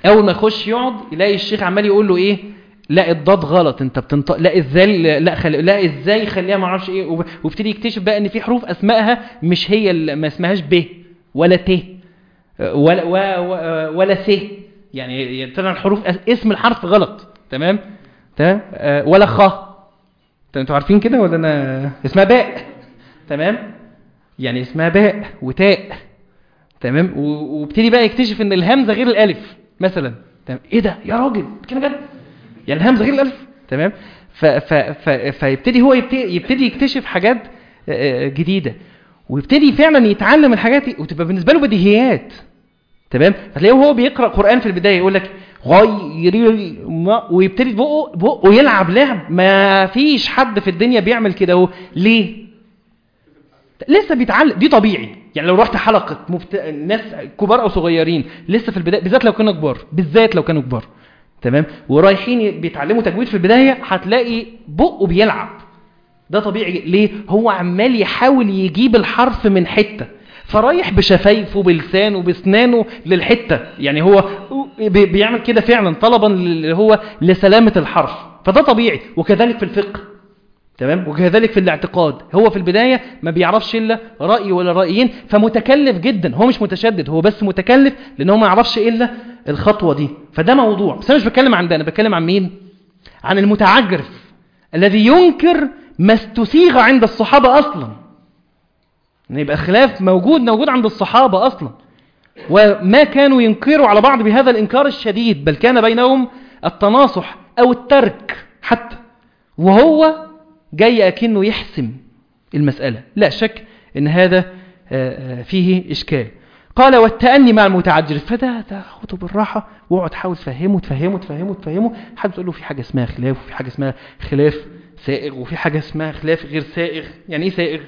اول ما يخش يقعد يلاقي الشيخ عمال يقول له ايه لا الضاد غلط انت بتنطق لا ازاي لا خل... لا ازاي خليها ما اعرفش ايه وب- وابتدي يكتشف بقى ان في حروف اسمائها مش هي ال- ما اسمهاش ب ولا ت ولا و... و... ولا س يعني يعني طلع الحروف أس- اسم الحرف غلط تمام تمام آه، ولا خ طب انتوا عارفين كده ولا انا اسمها باء تمام يعني اسمها باء وتاء تمام و- وابتدي بقى يكتشف ان الهمزه غير الالف مثلا تمام ايه ده يا راجل كده جد يعني الهمزه غير الالف تمام ف ف ف فيبتدي هو يبتدي, يبتدي يكتشف حاجات آه، آه، جديده ويبتدي فعلا يتعلم الحاجات دي وتبقى بالنسبه له بديهيات تمام هتلاقيه وهو بيقرا قران في البدايه يقول لك غير الم- ويبتدي بقه بقه يلعب لعب ما فيش حد في الدنيا بيعمل كده اهو ليه لسه بيتعلم دي طبيعي يعني لو رحت حلقه مفت... ناس كبار او صغيرين لسه في البدايه بالذات لو كانوا كبار بالذات لو كانوا كبار تمام ورايحين بيتعلموا تجويد في البدايه هتلاقي بقه بيلعب ده طبيعي ليه هو عمال يحاول يجيب الحرف من حته فرايح بشفايفه بلسانه بسنانه للحته يعني هو بي- بيعمل كده فعلا طلبا اللي هو لسلامه الحرف فده طبيعي وكذلك في الفقه تمام وكذلك في الاعتقاد هو في البداية ما بيعرفش إلا رأي ولا رأيين فمتكلف جدا هو مش متشدد هو بس متكلف لأن هو ما يعرفش إلا الخطوة دي فده موضوع بس أنا مش بتكلم عن ده أنا بتكلم عن مين عن المتعجرف الذي ينكر ما استسيغ عند الصحابة أصلا إن يبقى خلاف موجود موجود عند الصحابة أصلا وما كانوا ينكروا على بعض بهذا الإنكار الشديد بل كان بينهم التناصح أو الترك حتى وهو جاي أكنه يحسم المسألة لا شك أن هذا آه، آه، فيه إشكال قال والتأني مع المتعجرف فده ده خده بالراحة واقعد تحاول تفهمه تفهمه تفهمه تفهمه حد تقول له في حاجة اسمها خلاف وفي حاجة اسمها خلاف سائغ وفي حاجة اسمها خلاف غير سائغ يعني ايه سائغ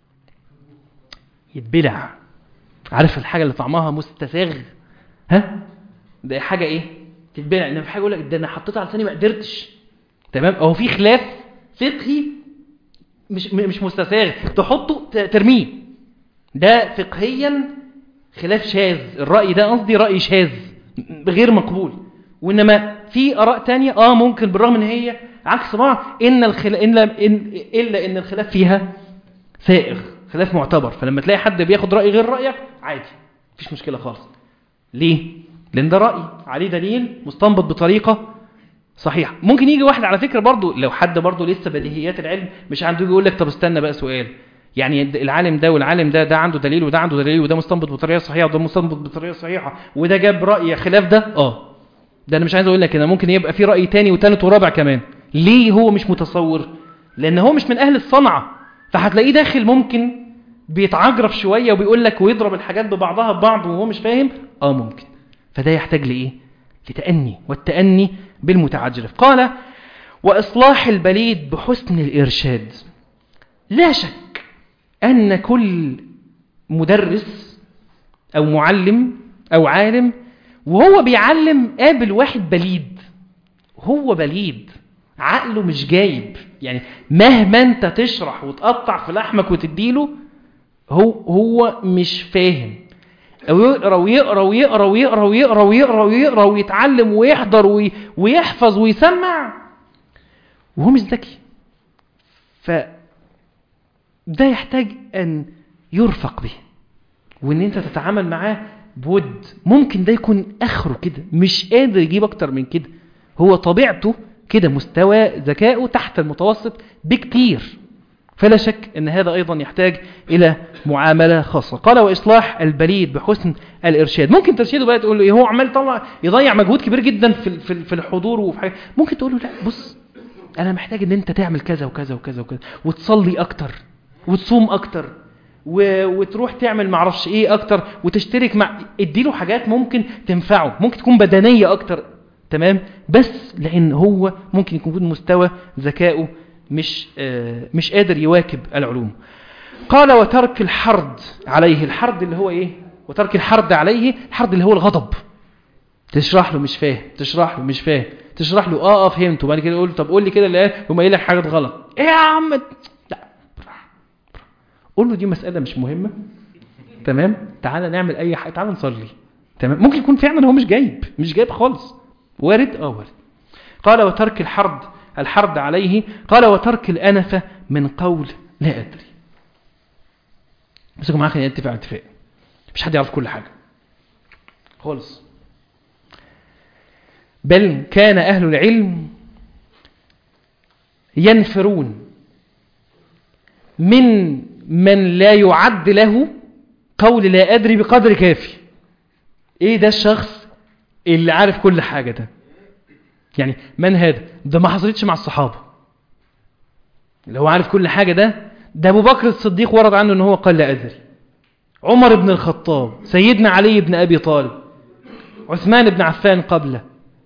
يتبلع عارف الحاجة اللي طعمها مستساغ ها ده حاجة ايه تتبلع انما في حاجة يقول لك ده انا حطيتها على لساني ما قدرتش تمام اهو في خلاف فقهي مش م- مش مستساغ تحطه ت- ترميه ده فقهيا خلاف شاذ الرأي ده قصدي رأي شاذ م- غير مقبول وإنما في آراء تانية آه ممكن بالرغم إن هي عكس بعض إن الخل... إن... إن... إلا إن الخلاف فيها سائغ خلاف معتبر فلما تلاقي حد بياخد رأي غير رأيك عادي مفيش مشكلة خالص ليه؟ لأن ده رأي عليه دليل مستنبط بطريقة صحيح ممكن يجي واحد على فكرة برضو لو حد برضو لسه بديهيات العلم مش عنده يجي يقول لك طب استنى بقى سؤال يعني العالم ده والعالم ده ده عنده دليل وده عنده دليل وده مستنبط بطريقة صحيحة وده مستنبط بطريقة صحيحة وده جاب رأي خلاف ده اه ده انا مش عايز اقول لك كده ممكن يبقى في رأي تاني وتالت ورابع كمان ليه هو مش متصور لان هو مش من اهل الصنعة فهتلاقيه داخل ممكن بيتعجرف شوية وبيقول لك ويضرب الحاجات ببعضها ببعض وهو مش فاهم اه ممكن فده يحتاج لإيه لتأني والتأني بالمتعجرف قال وإصلاح البليد بحسن الإرشاد لا شك أن كل مدرس أو معلم أو عالم وهو بيعلم قابل واحد بليد هو بليد عقله مش جايب يعني مهما انت تشرح وتقطع في لحمك وتديله هو هو مش فاهم او يقرا ويقرا ويقرا ويقرا ويقرا ويقرا ويقرا ويتعلم ويحضر وي ويحفظ ويسمع وهو مش ذكي ف ده يحتاج ان يرفق به وان انت تتعامل معاه بود ممكن ده يكون اخره كده مش قادر يجيب اكتر من كده هو طبيعته كده مستوى ذكائه تحت المتوسط بكتير فلا شك ان هذا ايضا يحتاج الى معامله خاصه قال واصلاح البليد بحسن الارشاد ممكن ترشيده بقى تقول له ايه هو عمال يطلع يضيع مجهود كبير جدا في في في الحضور وفي حاجه ممكن تقول له لا بص انا محتاج ان انت تعمل كذا وكذا وكذا وكذا وتصلي اكتر وتصوم اكتر و... وتروح تعمل معرفش ايه اكتر وتشترك مع اديله حاجات ممكن تنفعه ممكن تكون بدنيه اكتر تمام بس لان هو ممكن يكون مستوى ذكائه مش آه مش قادر يواكب العلوم قال وترك الحرد عليه الحرد اللي هو ايه وترك الحرد عليه الحرد اللي هو الغضب تشرح له مش فاهم تشرح له مش فاهم تشرح له اه اه فهمت وبعد كده يقول طب قول لي كده اللي يقوم قايل لك حاجات غلط ايه يا عم لا قول له دي مسألة مش مهمة تمام تعالى نعمل اي حاجة تعالى نصلي تمام ممكن يكون فعلا هو مش جايب مش جايب خالص وارد اه وارد قال وترك الحرد الحرد عليه قال وترك الأنفة من قول لا أدري بس معاك نتفق على اتفاق مش حد يعرف كل حاجة خالص بل كان أهل العلم ينفرون من من لا يعد له قول لا أدري بقدر كافي إيه ده الشخص اللي عارف كل حاجة ده يعني من هذا ده ما حصلتش مع الصحابة اللي هو عارف كل حاجة ده ده أبو بكر الصديق ورد عنه أنه هو قال لا أدري عمر بن الخطاب سيدنا علي بن أبي طالب عثمان بن عفان قبله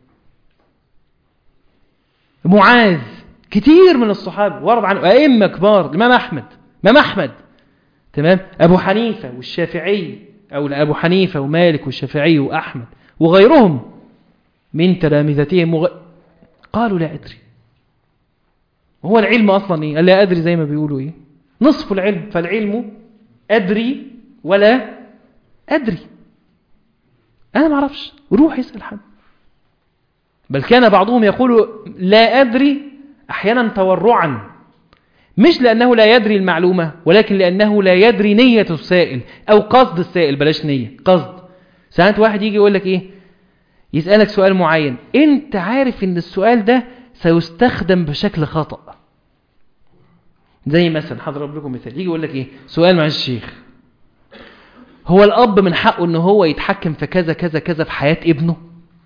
معاذ كتير من الصحابة ورد عنه أئمة كبار الإمام أحمد إمام أحمد تمام أبو حنيفة والشافعي أو أبو حنيفة ومالك والشافعي وأحمد وغيرهم من تلامذتهم وغ... قالوا لا أدري هو العلم أصلا إيه لا أدري زي ما بيقولوا إيه نصف العلم فالعلم أدري ولا أدري أنا ما أعرفش روح يسأل حد بل كان بعضهم يقول لا أدري أحيانا تورعا مش لأنه لا يدري المعلومة ولكن لأنه لا يدري نية السائل أو قصد السائل بلاش نية قصد ساعات واحد يجي يقول لك إيه يسألك سؤال معين أنت عارف أن السؤال ده سيستخدم بشكل خطأ زي مثلا هضرب لكم مثال يجي يقول لك إيه سؤال مع الشيخ هو الأب من حقه أنه هو يتحكم في كذا كذا كذا في حياة ابنه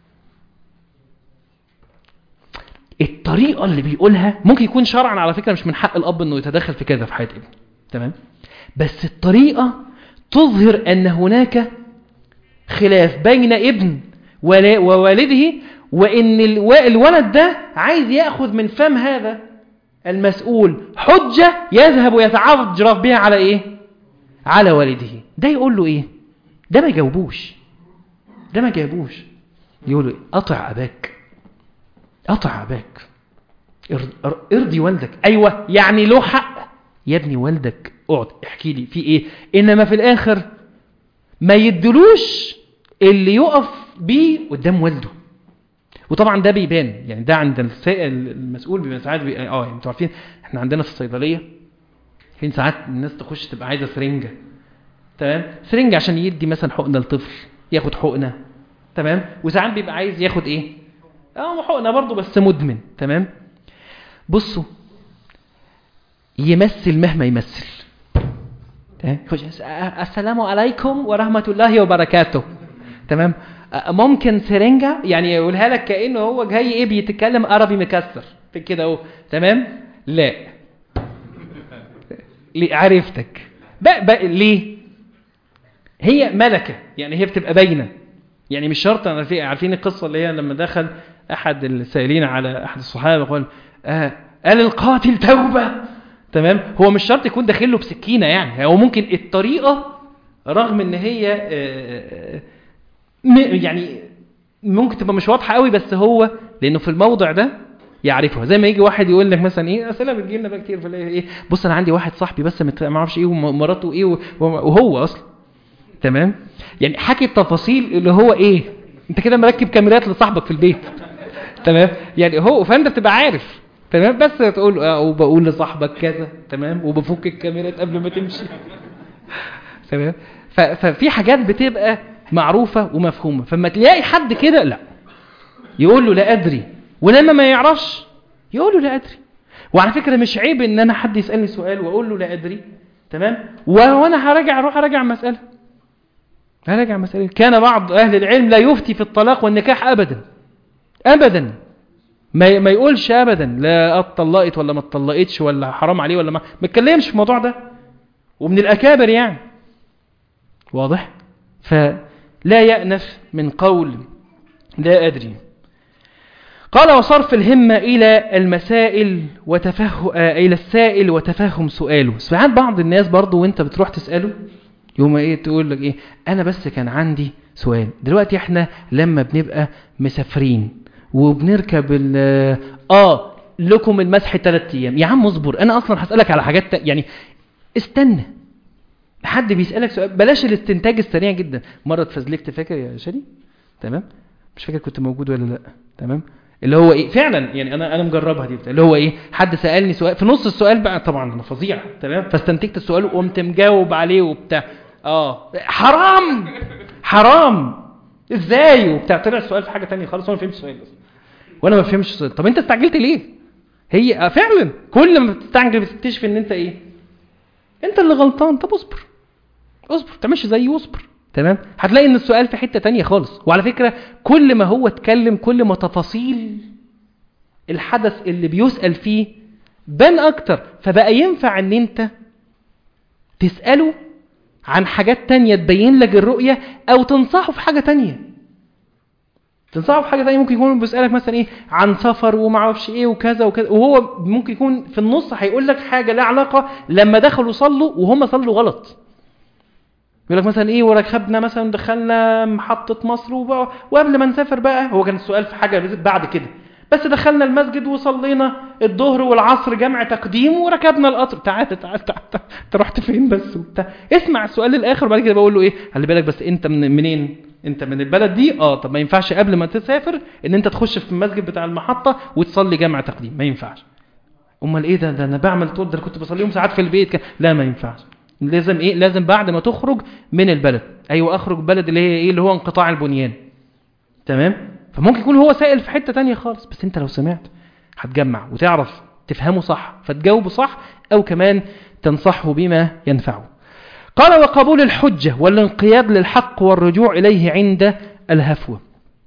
الطريقة اللي بيقولها ممكن يكون شرعا على فكرة مش من حق الأب أنه يتدخل في كذا في حياة ابنه تمام بس الطريقة تظهر أن هناك خلاف بين ابن ووالده وأن الولد ده عايز يأخذ من فم هذا المسؤول حجة يذهب ويتعرف بها على إيه على والده ده يقول له إيه ده ما جاوبوش ده ما جاوبوش يقول له أطع أباك أطع أباك ارضي والدك أيوة يعني له حق يا ابني والدك اقعد احكي لي في ايه انما في الاخر ما يدلوش اللي يقف بيه قدام والده وطبعا ده بيبان يعني ده عند السائل المسؤول بيبقى ساعات بي... اه يعني انتوا عارفين احنا عندنا في الصيدليه فين ساعات الناس تخش تبقى عايزه سرنجه تمام سرنجه عشان يدي مثلا حقنه لطفل ياخد حقنه تمام وساعات بيبقى عايز ياخد ايه اه حقنه برضه بس مدمن تمام بصوا يمثل مهما يمثل السلام عليكم ورحمة الله وبركاته تمام ممكن سرنجة يعني يقولها لك كأنه هو جاي ايه بيتكلم عربي مكسر في كده اهو تمام لا عرفتك بقى بقى ليه هي ملكة يعني هي بتبقى باينة يعني مش شرط انا عارفين القصة اللي هي لما دخل احد السائلين على احد الصحابة قال آه قال القاتل توبة تمام هو مش شرط يكون داخل له بسكينة يعني هو ممكن الطريقة رغم ان هي آه يعني ممكن تبقى مش واضحة قوي بس هو لانه في الموضع ده يعرفها زي ما يجي واحد يقول لك مثلا ايه اسئله بتجي لنا بقى كتير في ايه بص انا عندي واحد صاحبي بس ما اعرفش ايه ومراته ايه وهو اصلا تمام يعني حكي التفاصيل اللي هو ايه انت كده مركب كاميرات لصاحبك في البيت تمام يعني هو فانت بتبقى عارف تمام بس تقول اه وبقول لصاحبك كذا تمام وبفك الكاميرات قبل ما تمشي تمام ففي حاجات بتبقى معروفة ومفهومة فما تلاقي حد كده لا يقول له لا أدري ولما ما يعرفش يقول له لا أدري وعلى فكرة مش عيب ان انا حد يسألني سؤال واقول له لا أدري تمام وانا هراجع اروح اراجع مسألة هراجع مسألة كان بعض اهل العلم لا يفتي في الطلاق والنكاح ابدا ابدا ما ما يقولش ابدا لا اتطلقت ولا ما اتطلقتش ولا حرام عليه ولا ما ما اتكلمش في الموضوع ده ومن الاكابر يعني واضح فلا يأنف من قول لا أدري قال وصرف الهمة إلى المسائل وتفهم إلى السائل وتفهم سؤاله ساعات بعض الناس برضو وانت بتروح تسأله يوم ايه تقول لك ايه انا بس كان عندي سؤال دلوقتي احنا لما بنبقى مسافرين وبنركب ال اه لكم المسح ثلاث ايام يا عم اصبر انا اصلا هسألك على حاجات يعني استنى حد بيسالك سؤال بلاش الاستنتاج السريع جدا مره اتفزلكت فاكر يا شادي تمام مش فاكر كنت موجود ولا لا تمام اللي هو ايه فعلا يعني انا انا مجربها دي اللي هو ايه حد سالني سؤال في نص السؤال بقى طبعا انا فظيع تمام فاستنتجت السؤال وقمت مجاوب عليه وبتاع اه حرام حرام ازاي وبتاع طلع السؤال في حاجه تانية خالص وانا ما فهمتش السؤال بس وانا ما فهمتش السؤال طب انت استعجلت ليه هي آه فعلا كل ما بتستعجل بتكتشف ان انت ايه انت اللي غلطان طب اصبر اصبر تعملش زيي واصبر تمام هتلاقي ان السؤال في حته تانية خالص وعلى فكره كل ما هو اتكلم كل ما تفاصيل الحدث اللي بيسال فيه بان اكتر فبقى ينفع ان انت تساله عن حاجات تانية تبين لك الرؤية او تنصحه في حاجة تانية تنصحه في حاجة تانية ممكن يكون بيسألك مثلا ايه عن سفر وما اعرفش ايه وكذا وكذا وهو ممكن يكون في النص هيقول لك حاجة لها علاقة لما دخلوا صلوا وهم صلوا غلط يقول لك مثلا ايه وركبنا مثلا دخلنا محطة مصر وبقى وقبل ما نسافر بقى هو كان السؤال في حاجة بعد كده بس دخلنا المسجد وصلينا الظهر والعصر جمع تقديم وركبنا القطر تعال تعال تعال انت رحت فين بس وبتاع اسمع السؤال للاخر وبعد كده بقول له ايه خلي بالك بس انت من منين انت من البلد دي اه طب ما ينفعش قبل ما تسافر ان انت تخش في المسجد بتاع المحطة وتصلي جمع تقديم ما ينفعش امال ايه ده ده انا بعمل طول ده كنت بصليهم ساعات في البيت كان. لا ما ينفعش لازم ايه لازم بعد ما تخرج من البلد ايوه اخرج بلد اللي هي ايه اللي هو انقطاع البنيان تمام فممكن يكون هو سائل في حتة تانية خالص بس انت لو سمعت هتجمع وتعرف تفهمه صح فتجاوبه صح او كمان تنصحه بما ينفعه قال وقبول الحجة والانقياد للحق والرجوع إليه عند الهفوة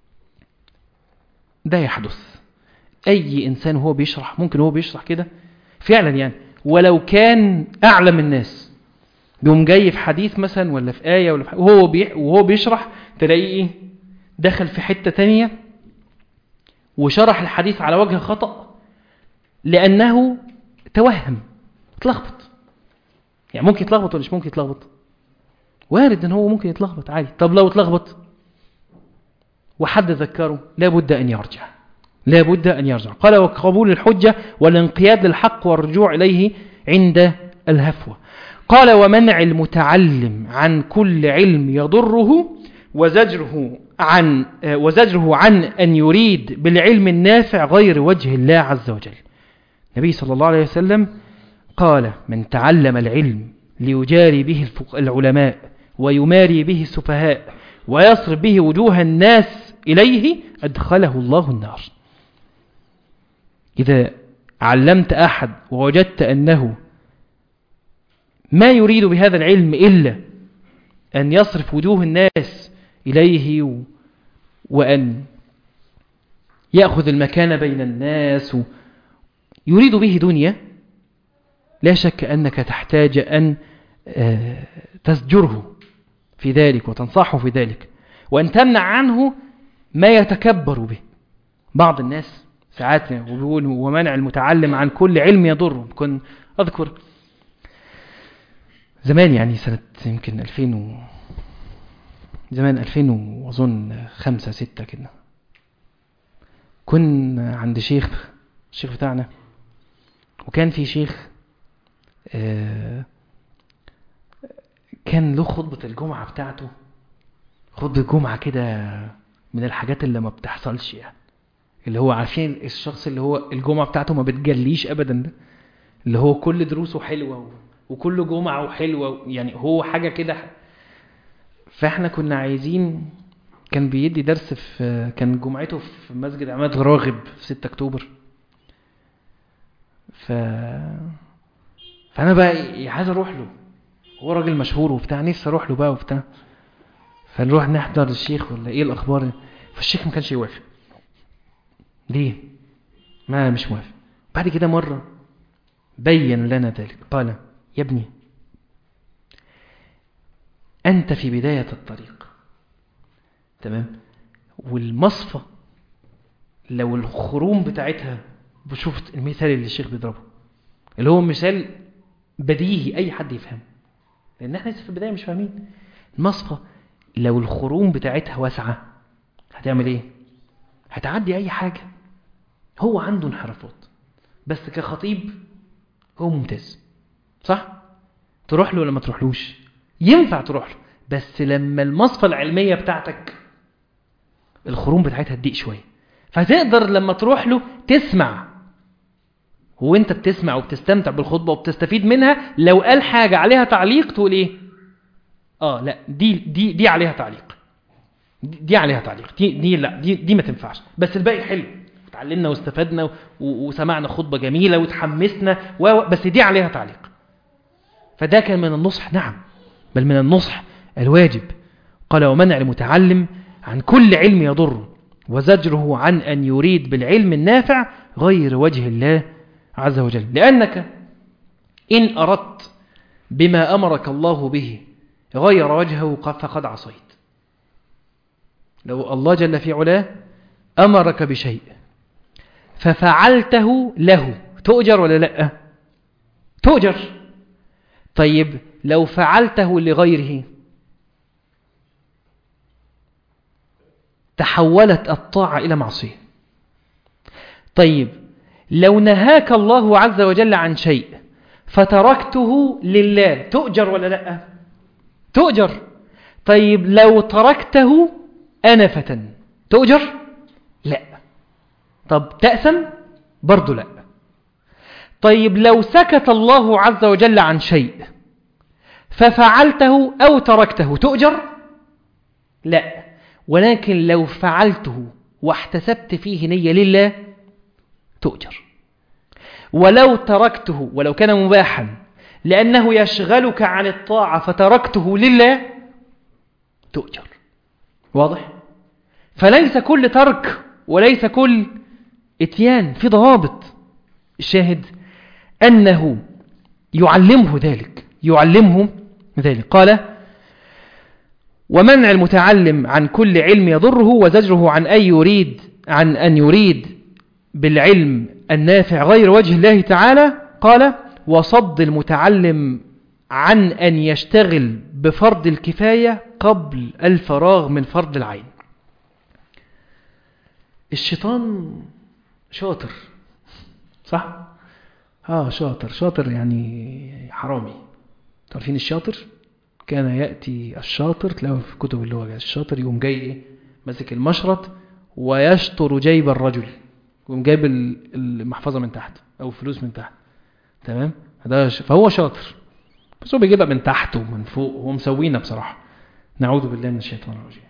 ده يحدث أي إنسان هو بيشرح ممكن هو بيشرح كده فعلا يعني ولو كان أعلم الناس بيقوم جاي في حديث مثلا ولا في آية ولا في وهو, بي... وهو بيشرح تلاقيه إيه دخل في حتة تانية وشرح الحديث على وجه خطأ لأنه توهم اتلخبط يعني ممكن يتلخبط ولا مش ممكن يتلخبط وارد ان هو ممكن يتلخبط عادي طب لو اتلخبط وحد ذكره لابد ان يرجع لابد ان يرجع قال وقبول الحجة والانقياد للحق والرجوع اليه عند الهفوة قال ومنع المتعلم عن كل علم يضره وزجره عن وزجره عن أن يريد بالعلم النافع غير وجه الله عز وجل النبي صلى الله عليه وسلم قال من تعلم العلم ليجاري به العلماء ويماري به السفهاء ويصرف به وجوه الناس إليه أدخله الله النار إذا علمت أحد ووجدت أنه ما يريد بهذا العلم إلا أن يصرف وجوه الناس إليه و... وأن يأخذ المكان بين الناس و... يريد به دنيا لا شك أنك تحتاج أن تزجره في ذلك وتنصحه في ذلك وأن تمنع عنه ما يتكبر به بعض الناس ساعات وبيقول ومنع المتعلم عن كل علم يضره كن أذكر زمان يعني سنة يمكن 2000 و... زمان 2000 وأظن خمسة ستة كده كنا عند شيخ الشيخ بتاعنا وكان في شيخ كان له خطبة الجمعة بتاعته خطبة الجمعة كده من الحاجات اللي ما بتحصلش يعني اللي هو عارفين الشخص اللي هو الجمعة بتاعته ما بتجليش أبدا ده اللي هو كل دروسه حلوة وكل جمعة وحلوة يعني هو حاجة كده فاحنا كنا عايزين كان بيدي درس في كان جمعته في مسجد عماد راغب في 6 اكتوبر ف فانا بقى عايز اروح له هو راجل مشهور وبتاع نفسي اروح له بقى وبتاع فنروح نحضر الشيخ ولا ايه الاخبار فالشيخ ما كانش يوافق ليه ما مش موافق بعد كده مرة بين لنا ذلك قال يا ابني أنت في بداية الطريق تمام والمصفى لو الخروم بتاعتها بشوف المثال اللي الشيخ بيضربه اللي هو مثال بديهي أي حد يفهمه لأن احنا لسه في البداية مش فاهمين المصفى لو الخروم بتاعتها واسعة هتعمل ايه هتعدي أي حاجة هو عنده انحرافات بس كخطيب هو ممتاز صح تروح له ولا ما تروحلوش ينفع تروح له بس لما المصفى العلمية بتاعتك الخروم بتاعتها تضيق شوية فتقدر لما تروح له تسمع وانت بتسمع وبتستمتع بالخطبة وبتستفيد منها لو قال حاجة عليها تعليق تقول ايه اه لا دي دي دي عليها تعليق دي دي عليها تعليق دي دي لا دي دي ما تنفعش بس الباقي حلو اتعلمنا واستفدنا و- وسمعنا خطبة جميلة وتحمسنا و- و- بس دي عليها تعليق فده كان من النصح نعم بل من النصح الواجب قال ومنع المتعلم عن كل علم يضره وزجره عن أن يريد بالعلم النافع غير وجه الله عز وجل لأنك إن أردت بما أمرك الله به غير وجهه ق- فقد عصيت لو الله جل في علاه أمرك بشيء ففعلته له تؤجر ولا لا تؤجر طيب لو فعلته لغيره تحولت الطاعة إلى معصية طيب لو نهاك الله عز وجل عن شيء فتركته لله تؤجر ولا لا تؤجر طيب لو تركته أنفة تؤجر لا طب تأثم برضو لا طيب لو سكت الله عز وجل عن شيء ففعلته أو تركته تؤجر لا ولكن لو فعلته واحتسبت فيه نية لله تؤجر ولو تركته ولو كان مباحا لأنه يشغلك عن الطاعة فتركته لله تؤجر واضح؟ فليس كل ترك وليس كل اتيان في ضوابط الشاهد أنه يعلمه ذلك يعلمه ذلك قال ومنع المتعلم عن كل علم يضره وزجره عن أن يريد عن أن يريد بالعلم النافع غير وجه الله تعالى قال وصد المتعلم عن أن يشتغل بفرض الكفاية قبل الفراغ من فرض العين الشيطان شاطر صح؟ اه شاطر شاطر يعني حرامي تعرفين الشاطر كان يأتي الشاطر تلاقوا في كتب اللغة الشاطر يقوم جاي ايه ماسك المشرط ويشطر جيب الرجل يقوم جايب ال- المحفظة من تحت او فلوس من تحت تمام ده ش- فهو شاطر بس هو بيجيبها من تحت ومن فوق هو مسوينا بصراحة نعوذ بالله من الشيطان الرجيم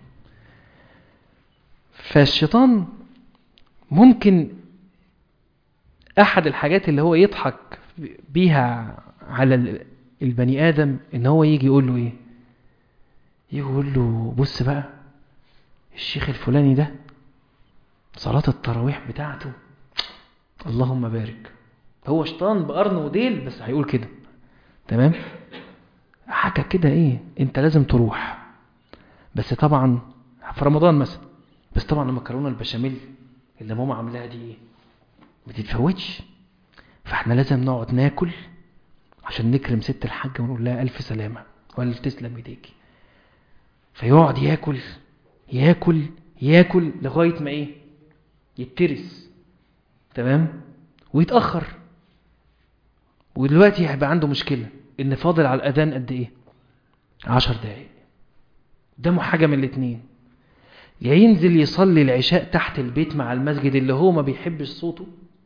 فالشيطان ممكن احد الحاجات اللي هو يضحك بيها على ال- البني ادم ان هو يجي يقول له ايه يجي يقول له بص بقى الشيخ الفلاني ده صلاة التراويح بتاعته اللهم بارك هو شيطان بقرن وديل بس هيقول كده تمام حكى كده ايه انت لازم تروح بس طبعا في رمضان مثلا بس طبعا المكرونه البشاميل اللي ماما عاملاها دي ايه ما تتفوتش فاحنا لازم نقعد ناكل عشان نكرم ست الحاجة ونقول لها ألف سلامة ولا تسلم ايديكي فيقعد ياكل ياكل ياكل لغاية ما ايه يترس تمام ويتأخر ودلوقتي هيبقى عنده مشكلة ان فاضل على الأذان قد ايه عشر دقايق قدامه حاجة من الاتنين يا ينزل يصلي العشاء تحت البيت مع المسجد اللي هو ما بيحبش صوته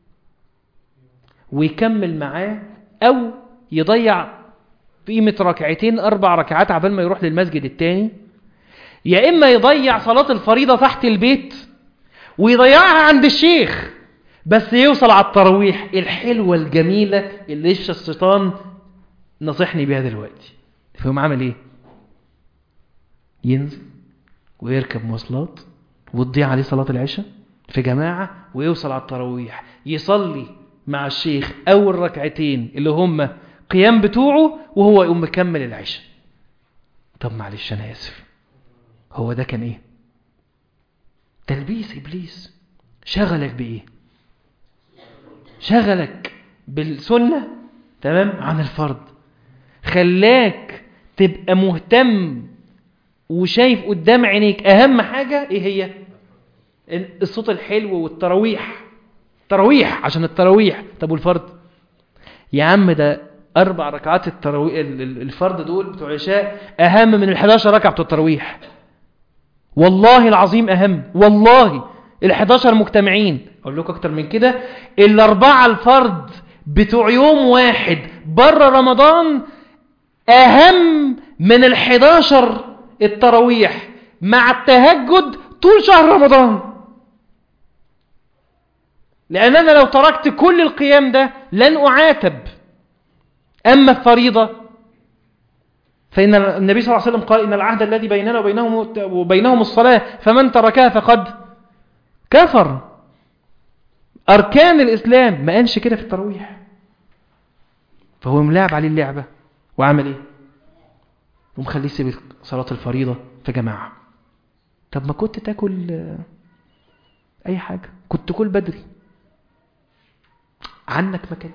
ويكمل معاه او يضيع قيمة ركعتين اربع ركعات عبال ما يروح للمسجد التاني يا اما يضيع صلاة الفريضة تحت البيت ويضيعها عند الشيخ بس يوصل على التراويح الحلوة الجميلة اللي لسه الشيطان نصحني بيها دلوقتي فيقوم عامل ايه ينزل ويركب مواصلات وتضيع عليه صلاة العشاء في جماعة ويوصل على التراويح يصلي مع الشيخ أول ركعتين اللي هم قيام بتوعه وهو يقوم مكمل العشاء طب معلش أنا آسف هو ده كان إيه تلبيس إبليس شغلك بإيه شغلك بالسنة تمام عن الفرض خلاك تبقى مهتم وشايف قدام عينيك اهم حاجة ايه هي الصوت الحلو والتراويح تراويح عشان التراويح طب والفرض يا عم ده أربع ركعات التراويح الفرد دول بتوع العشاء أهم من ال 11 ركعة بتوع التراويح والله العظيم أهم والله ال 11 مجتمعين أقول لكم أكتر من كده الأربعة الفرد بتوع يوم واحد بره رمضان أهم من ال 11 التراويح مع التهجد طول شهر رمضان لأن أنا لو تركت كل القيام ده لن أعاتب أما الفريضة فإن النبي صلى الله عليه وسلم قال إن العهد الذي بيننا وبينهم, وبينهم الصلاة فمن تركها فقد كفر أركان الإسلام ما قالش كده في التراويح فهو ملاعب عليه اللعبة وعمل إيه ومخليه يسيب صلاة الفريضة في جماعة طب ما كنت تاكل أي حاجة كنت كل بدري عنك مكان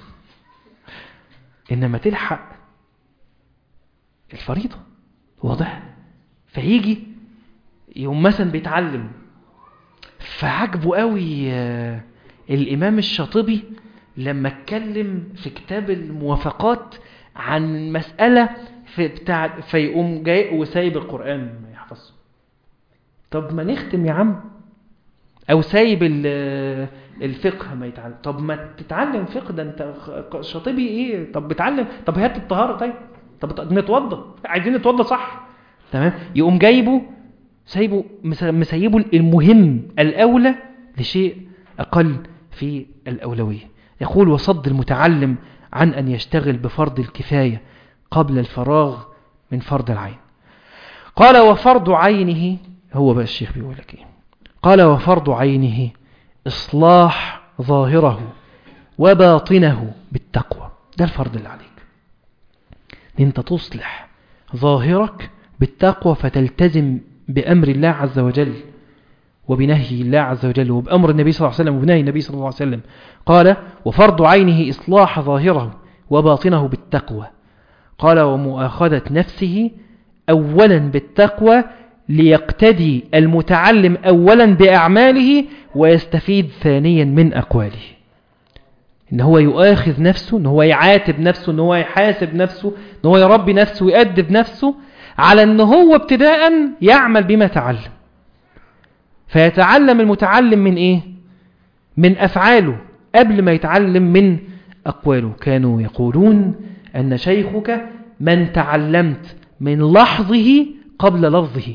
إنما تلحق الفريضة واضح فيجي يوم مثلا بيتعلم فعجبه قوي الإمام الشاطبي لما اتكلم في كتاب الموافقات عن مسألة في بتاع فيقوم جاي وسايب القرآن ما يحفظه طب ما نختم يا عم أو سايب الفقه ما يتعلم طب ما تتعلم فقه ده انت شاطبي ايه طب بتعلم طب هات الطهارة طيب طب نتوضى عايزين نتوضى صح تمام يقوم جايبه سايبه مسيبه المهم الأولى لشيء أقل في الأولوية يقول وصد المتعلم عن أن يشتغل بفرض الكفاية قبل الفراغ من فرض العين قال وفرض عينه هو بقى الشيخ بيقول لك ايه قال وفرض عينه إصلاح ظاهره وباطنه بالتقوى ده الفرض اللي عليك انت تصلح ظاهرك بالتقوى فتلتزم بأمر الله عز وجل وبنهي الله عز وجل وبأمر النبي صلى الله عليه وسلم وبنهي النبي صلى الله عليه وسلم قال وفرض عينه إصلاح ظاهره وباطنه بالتقوى قال ومؤاخذة نفسه أولا بالتقوى ليقتدي المتعلم أولا بأعماله ويستفيد ثانيا من أقواله إن هو يؤاخذ نفسه إن هو يعاتب نفسه إن هو يحاسب نفسه إن هو يربي نفسه ويأدب نفسه على إن هو ابتداء يعمل بما تعلم فيتعلم المتعلم من إيه؟ من أفعاله قبل ما يتعلم من أقواله كانوا يقولون أن شيخك من تعلمت من لحظه قبل لفظه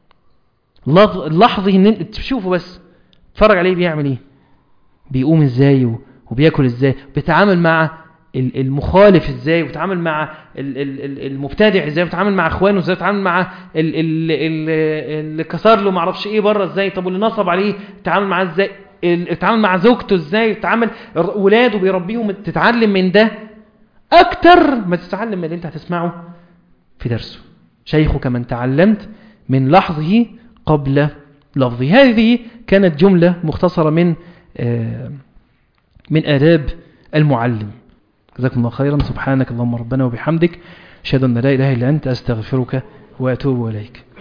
لحظه ان تشوفه بس تتفرج عليه بيعمل ايه بيقوم ازاي وبياكل ازاي بيتعامل مع المخالف ازاي وبيتعامل مع المبتدع ازاي وبيتعامل مع اخوانه ازاي وبيتعامل مع اللي كسر له معرفش ايه بره ازاي طب واللي نصب عليه بيتعامل معاه ازاي بيتعامل مع زوجته ازاي بيتعامل ولاده بيربيهم تتعلم من ده اكتر ما تتعلم من اللي انت هتسمعه في درسه شيخك من تعلمت من لحظه قبل لفظه هذه كانت جملة مختصرة من من آداب المعلم جزاكم الله خيرا سبحانك اللهم ربنا وبحمدك أشهد أن لا إله إلا أنت أستغفرك وأتوب إليك